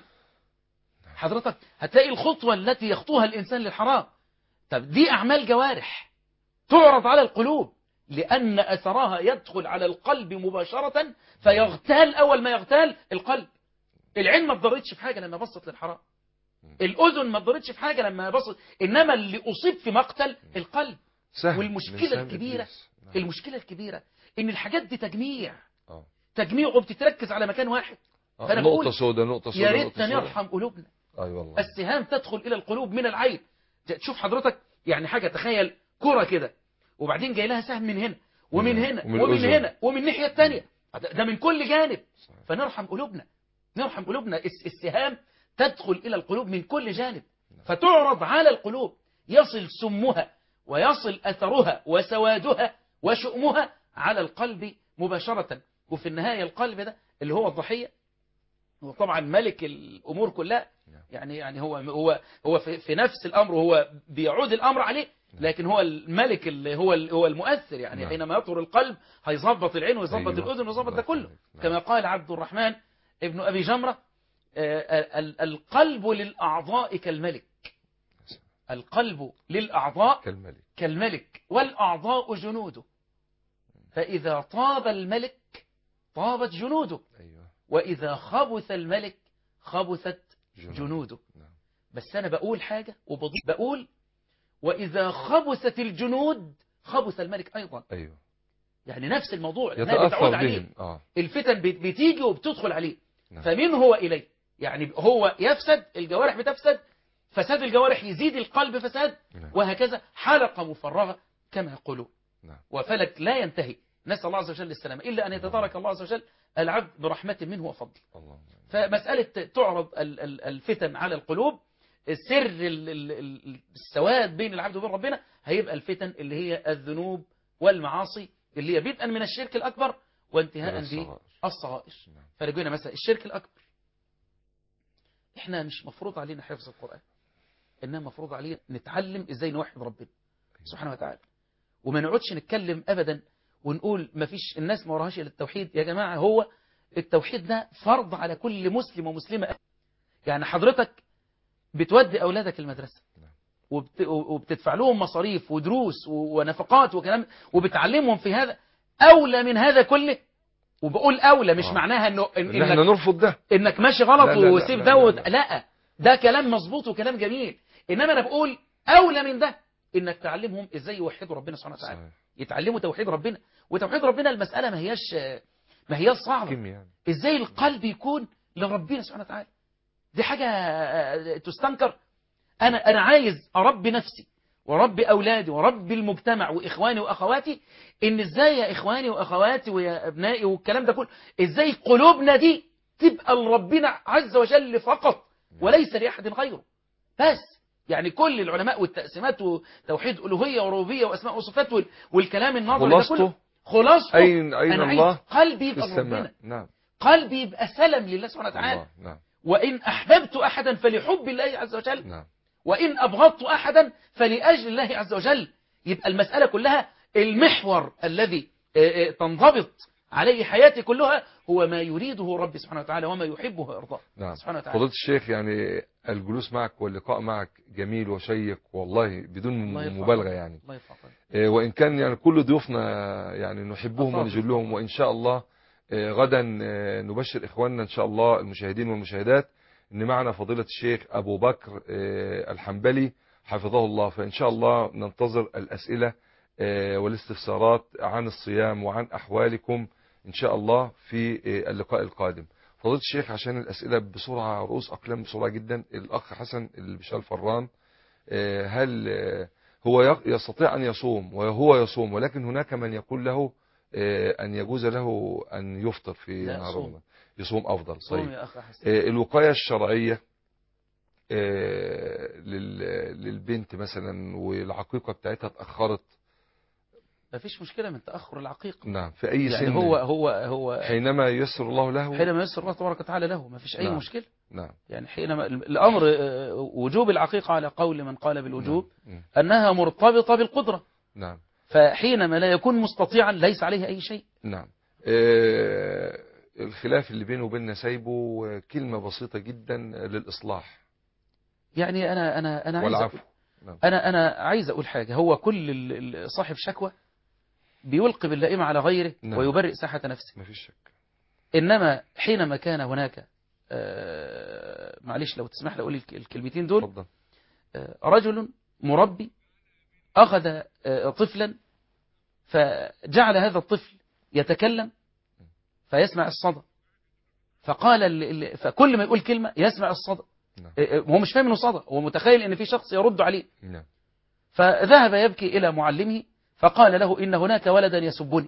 حضرتك هتلاقي الخطوة التي يخطوها الإنسان للحرام طب دي أعمال جوارح تعرض على القلوب لأن أثرها يدخل على القلب مباشرة فيغتال أول ما يغتال القلب العين ما اتضرتش في حاجة لما بصت للحرام الأذن ما اتضرتش في حاجة لما بصت إنما اللي أصيب في مقتل القلب سهل والمشكلة لسان الكبيرة إبليس. نعم. المشكلة الكبيرة إن الحاجات دي تجميع آه. تجميع وبتتركز على مكان واحد آه، فأنا نقطة بقول سوداء نقطة يا سوداء ريت نقطة سوداء. نرحم قلوبنا أي والله السهام تدخل إلى القلوب من العين تشوف حضرتك يعني حاجة تخيل كرة كده وبعدين جاي لها سهم من هنا ومن نعم. هنا ومن ومن الأذن. هنا ومن الناحية الثانية ده ده من كل جانب صحيح. فنرحم قلوبنا نرحم قلوبنا الس- السهام تدخل إلى القلوب من كل جانب فتعرض على القلوب يصل سمها ويصل أثرها وسوادها وشؤمها على القلب مباشرة وفي النهاية القلب ده اللي هو الضحية هو طبعا ملك الأمور كلها يعني يعني هو هو هو في, في نفس الأمر هو بيعود الأمر عليه لكن هو الملك اللي هو ال- هو المؤثر يعني نعم. حينما يطر القلب هيظبط العين ويظبط أيوة. الأذن ويظبط الله ده كله يخليك. نعم. كما قال عبد الرحمن ابن أبي جمرة آه، ال- القلب للأعضاء كالملك القلب للأعضاء كالملك كالملك والأعضاء جنوده فإذا طاب الملك طابت جنوده أيوه وإذا خبث الملك خبثت جنود. جنوده نعم. بس أنا بقول حاجة وبضيف بقول وإذا خبثت الجنود خبث الملك أيضا أيوه يعني نفس الموضوع لأنها يتأثر بتعود عليه بهم آه الفتن بت- بتيجي وبتدخل عليه نعم. فمن هو إليه يعني هو يفسد الجوارح بتفسد فساد الجوارح يزيد القلب فساد نعم. وهكذا حلقة مفرغة كما يقولون نعم. وفلك لا ينتهي نسأل الله عز وجل السلامة إلا أن يتدارك الله عز وجل العبد برحمة منه وفضل الله فمسألة تعرض ال- ال- الفتن على القلوب سر ال- ال- ال- السواد بين العبد وبين ربنا هيبقى الفتن اللي هي الذنوب والمعاصي اللي هي بدءا من الشرك الأكبر وانتهاء الصغائر. بالصغائر نعم. فرجعنا مثلا الشرك الأكبر احنا مش مفروض علينا حفظ القرآن إنما مفروض علينا نتعلم إزاي نوحد ربنا سبحانه وتعالى وما نقعدش نتكلم أبدا ونقول ما فيش الناس ما وراهاش إلا التوحيد يا جماعة هو التوحيد ده فرض على كل مسلم ومسلمة يعني حضرتك بتودي أولادك المدرسة وبت... وبتدفع لهم مصاريف ودروس و- ونفقات وكلام وبتعلمهم في هذا أولى من هذا كله وبقول أولى مش آه. معناها إنه إن إن احنا إنك, نرفض ده إنك ماشي غلط لا، لا، لا، وسيب لا، ده لا، وت- لا. لا ده كلام مظبوط وكلام جميل إنما أنا بقول أولى من ده إنك تعلمهم إزاي يوحدوا ربنا سبحانه وتعالى صحيح. يتعلموا توحيد ربنا وتوحيد ربنا المسألة ما هياش ما هياش صعبة كم يعني ازاي القلب يكون لربنا سبحانه وتعالى دي حاجة آه، تستنكر انا انا عايز اربي نفسي وربي اولادي وربي المجتمع واخواني واخواتي ان ازاي يا اخواني واخواتي ويا ابنائي والكلام ده كله ازاي قلوبنا دي تبقى لربنا عز وجل فقط وليس لاحد غيره بس يعني كل العلماء والتقسيمات وتوحيد الوهيه وربوبيه واسماء وصفات وال- والكلام النظري ده خلاصته كله خلاصته أين أين أنا عايز الله قلبي في يبقى السماء لربنا نعم قلبي يبقى سلم لله سبحانه وتعالى الله نعم وإن أحببت أحدا فلحب الله عز وجل نعم وإن أبغضت أحدا فلأجل الله عز وجل يبقى المسألة كلها المحور الذي آه، آه، تنضبط عليه حياتي كلها هو ما يريده ربي سبحانه وتعالى وما يحبه ويرضاه نعم سبحانه وتعالى فضيلة الشيخ يعني الجلوس معك واللقاء معك جميل وشيق والله بدون الله يرفع مبالغة قدرك. يعني الله يرفع قدرك. آه، وإن كان يعني كل ضيوفنا يعني نحبهم أفاضل. ونجلهم وإن شاء الله آه، غدا آه، نبشر إخواننا إن شاء الله المشاهدين والمشاهدات إن معنا فضيلة الشيخ أبو بكر آه، الحنبلي حفظه الله فإن شاء الله ننتظر الأسئلة آه، والاستفسارات عن الصيام وعن أحوالكم إن شاء الله في آه، اللقاء القادم فضيلة الشيخ عشان الأسئلة بسرعة رؤوس أقلام بسرعة جدا الأخ حسن البشال فران آه، هل آه، هو يق- يستطيع أن يصوم وهو يصوم ولكن هناك من يقول له آه، أن يجوز له أن يفطر في لا، نهار صوم. رمضان يصوم أفضل صوم طيب يا أخ حسن آه، الوقاية الشرعية آه، لل- للبنت مثلا والعقيقة بتاعتها اتأخرت ما فيش مشكلة من تأخر العقيقة نعم في أي يعني سن هو هو هو حينما ييسر الله له حينما يسر الله تبارك وتعالى له ما فيش أي نعم. مشكلة نعم يعني حينما الأمر آه، وجوب العقيقة على قول من قال بالوجوب نعم. أنها مرتبطة بالقدرة نعم فحينما لا يكون مستطيعا ليس عليه أي شيء نعم آه، الخلاف اللي بينه وبيننا سايبه آه، كلمة بسيطة جدا للإصلاح يعني أنا أنا أنا عايز والعفو أقول نعم. أنا أنا عايز أقول حاجة هو كل ال- ال- صاحب شكوى بيلقي باللائمة على غيره نعم. ويبرئ ساحة نفسه ما فيش شك إنما حينما كان هناك آه، معلش لو تسمح لي أقول الك- الكلمتين دول اتفضل آه، رجل مربي أخذ آه، طفلا فجعل هذا الطفل يتكلم فيسمع الصدى فقال ال- ال- فكل ما يقول كلمة يسمع الصدى نعم. آه، آه، هو مش فاهم انه صدى هو متخيل ان في شخص يرد عليه نعم فذهب يبكي إلى معلمه فقال له إن هناك ولدا يسبني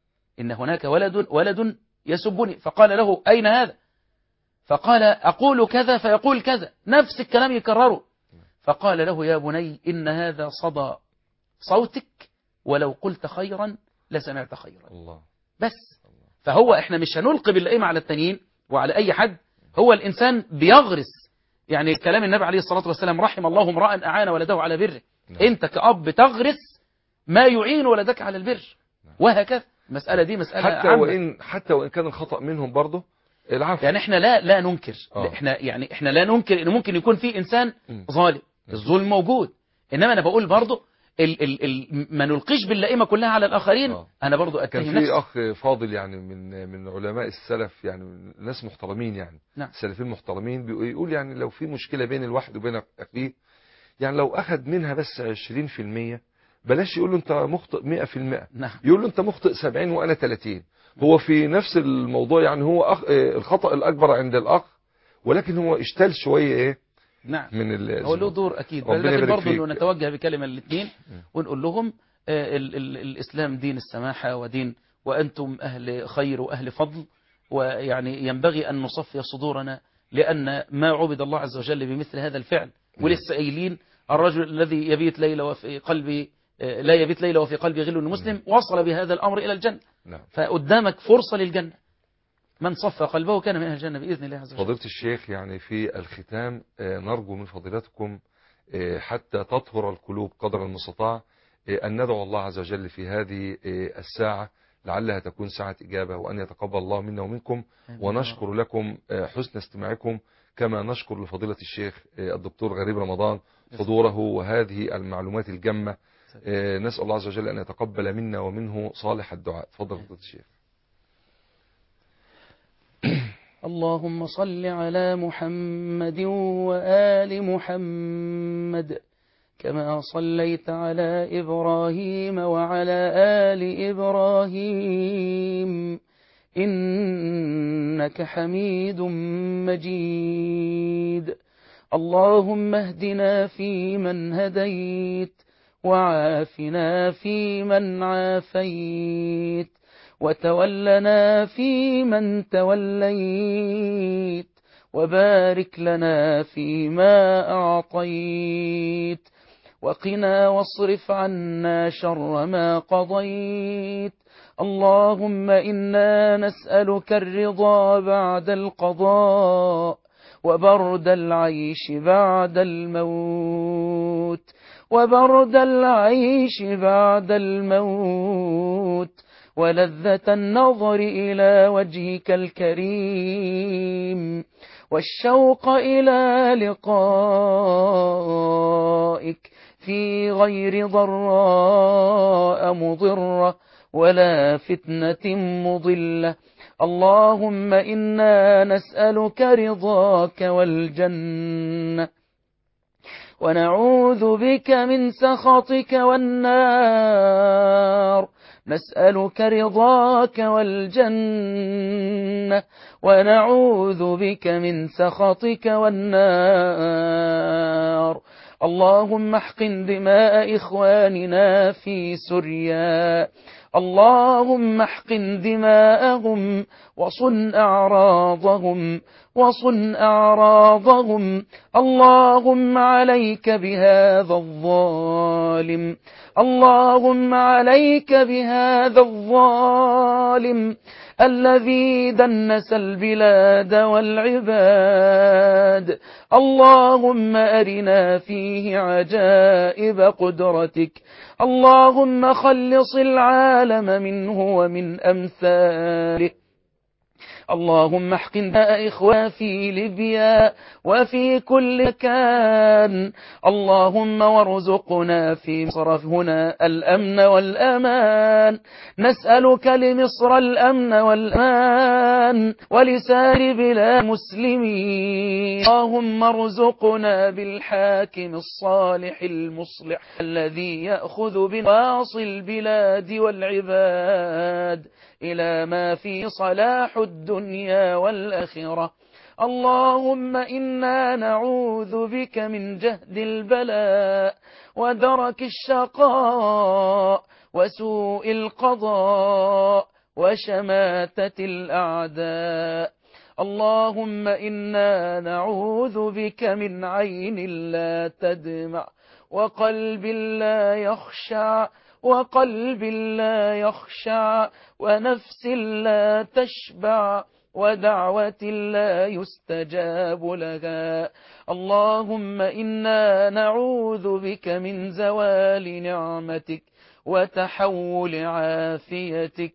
إن هناك ولد ولد يسبني فقال له أين هذا فقال أقول كذا فيقول كذا نفس الكلام يكرره فقال له يا بني إن هذا صدى صوتك ولو قلت خيرا لسمعت خيرا الله بس فهو احنا مش هنلقي باللئيم على التانيين وعلى أي حد هو الإنسان بيغرس يعني كلام النبي عليه الصلاة والسلام رحم الله امرأ أعان ولده على بره نعم. انت كأب تغرس ما يعين ولدك على البر وهكذا المسألة دي مسألة حتى عامة. وإن حتى وإن كان الخطأ منهم برضه العفو يعني احنا لا لا ننكر آه. لا احنا يعني احنا لا ننكر ان ممكن يكون في انسان مم. ظالم الظلم موجود انما انا بقول برضه ال ال ال ما نلقيش باللئيمه كلها على الاخرين آه. انا برضه كان اتهم في نفسي اخ فاضل يعني من من علماء السلف يعني ناس محترمين يعني نعم. السلفيين محترمين بيقول يعني لو في مشكله بين الواحد وبين اخيه يعني لو اخذ منها بس 20% بلاش يقول له انت مخطئ 100% نعم يقول له انت مخطئ 70 وانا 30 هو في نفس الموضوع يعني هو أخ آه، الخطأ الاكبر عند الاخ ولكن هو اشتال شويه ايه نعم من ال هو له دور اكيد ربنا لكن يبارك برضه فيك. انه نتوجه بكلمه الاثنين مم. ونقول لهم آه، ال ال الاسلام دين السماحه ودين وانتم اهل خير واهل فضل ويعني ينبغي ان نصفي صدورنا لان ما عبد الله عز وجل بمثل هذا الفعل ولسه قايلين الرجل الذي يبيت ليله وفي قلبي آه، لا يبيت ليله وفي قلبي غل مسلم وصل بهذا الامر الى الجنه نعم فقدامك فرصه للجنه من صفى قلبه كان من اهل الجنه باذن الله عز وجل فضيلة الشيخ يعني في الختام آه، نرجو من فضيلتكم آه، حتى تطهر القلوب قدر المستطاع آه، أن ندعو الله عز وجل في هذه آه، الساعة لعلها تكون ساعة إجابة وأن يتقبل الله منا ومنكم آمين. ونشكر لكم آه، حسن استماعكم كما نشكر لفضيلة الشيخ آه، الدكتور غريب رمضان حضوره وهذه المعلومات الجمة آه، نسأل الله عز وجل أن يتقبل منا ومنه صالح الدعاء تفضل فضيلة الشيخ اللهم صل على محمد وآل محمد كما صليت على إبراهيم وعلى آل إبراهيم إنك حميد مجيد اللهم اهدنا فيمن هديت وعافنا فيمن عافيت وتولنا فيمن توليت وبارك لنا فيما أعطيت وقنا واصرف عنا شر ما قضيت اللهم إنا نسألك الرضا بعد القضاء وبرد العيش بعد الموت وبرد العيش بعد الموت ولذة النظر إلى وجهك الكريم والشوق إلى لقائك في غير ضراء مضرة ولا فتنة مضلة اللهم إنا نسألك رضاك والجنة ونعوذ بك من سخطك والنار نسألك رضاك والجنة ونعوذ بك من سخطك والنار اللهم احقن دماء إخواننا في سوريا اللهم احقن دماءهم وصن أعراضهم وصن أعراضهم اللهم عليك بهذا الظالم اللهم عليك بهذا الظالم الذي دنس البلاد والعباد اللهم أرنا فيه عجائب قدرتك اللهم خلص العالم منه ومن أمثاله اللهم احقن إخوة في ليبيا وفي كل مكان اللهم وارزقنا في مصر هنا الأمن والأمان نسألك لمصر الأمن والأمان ولسائر بلاد المسلمين اللهم ارزقنا بالحاكم الصالح المصلح الذي يأخذ بنواصي البلاد والعباد إلى ما فيه صلاح الدنيا والآخرة اللهم إنا نعوذ بك من جهد البلاء ودرك الشقاء وسوء القضاء وشماتة الأعداء اللهم إنا نعوذ بك من عين لا تدمع وقلب لا يخشع وقلب لا يخشع ونفس لا تشبع ودعوة لا يستجاب لها اللهم إنا نعوذ بك من زوال نعمتك وتحول عافيتك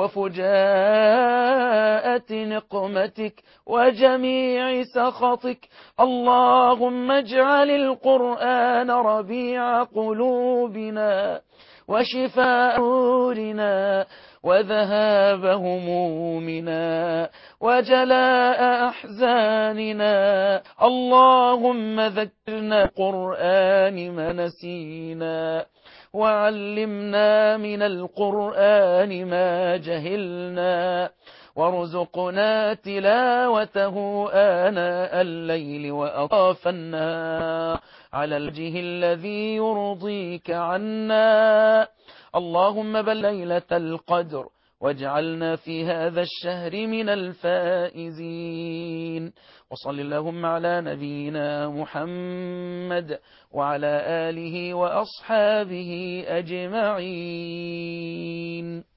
وفجاءة نقمتك وجميع سخطك اللهم اجعل القرآن ربيع قلوبنا وشفاء نورنا وذهاب همومنا وجلاء أحزاننا اللهم ذكرنا القرآن ما نسينا وعلمنا من القرآن ما جهلنا وارزقنا تلاوته آناء الليل وأطراف النهار على الوجه الذي يرضيك عنا اللهم بل ليلة القدر واجعلنا في هذا الشهر من الفائزين وصل اللهم على نبينا محمد وعلى آله وأصحابه أجمعين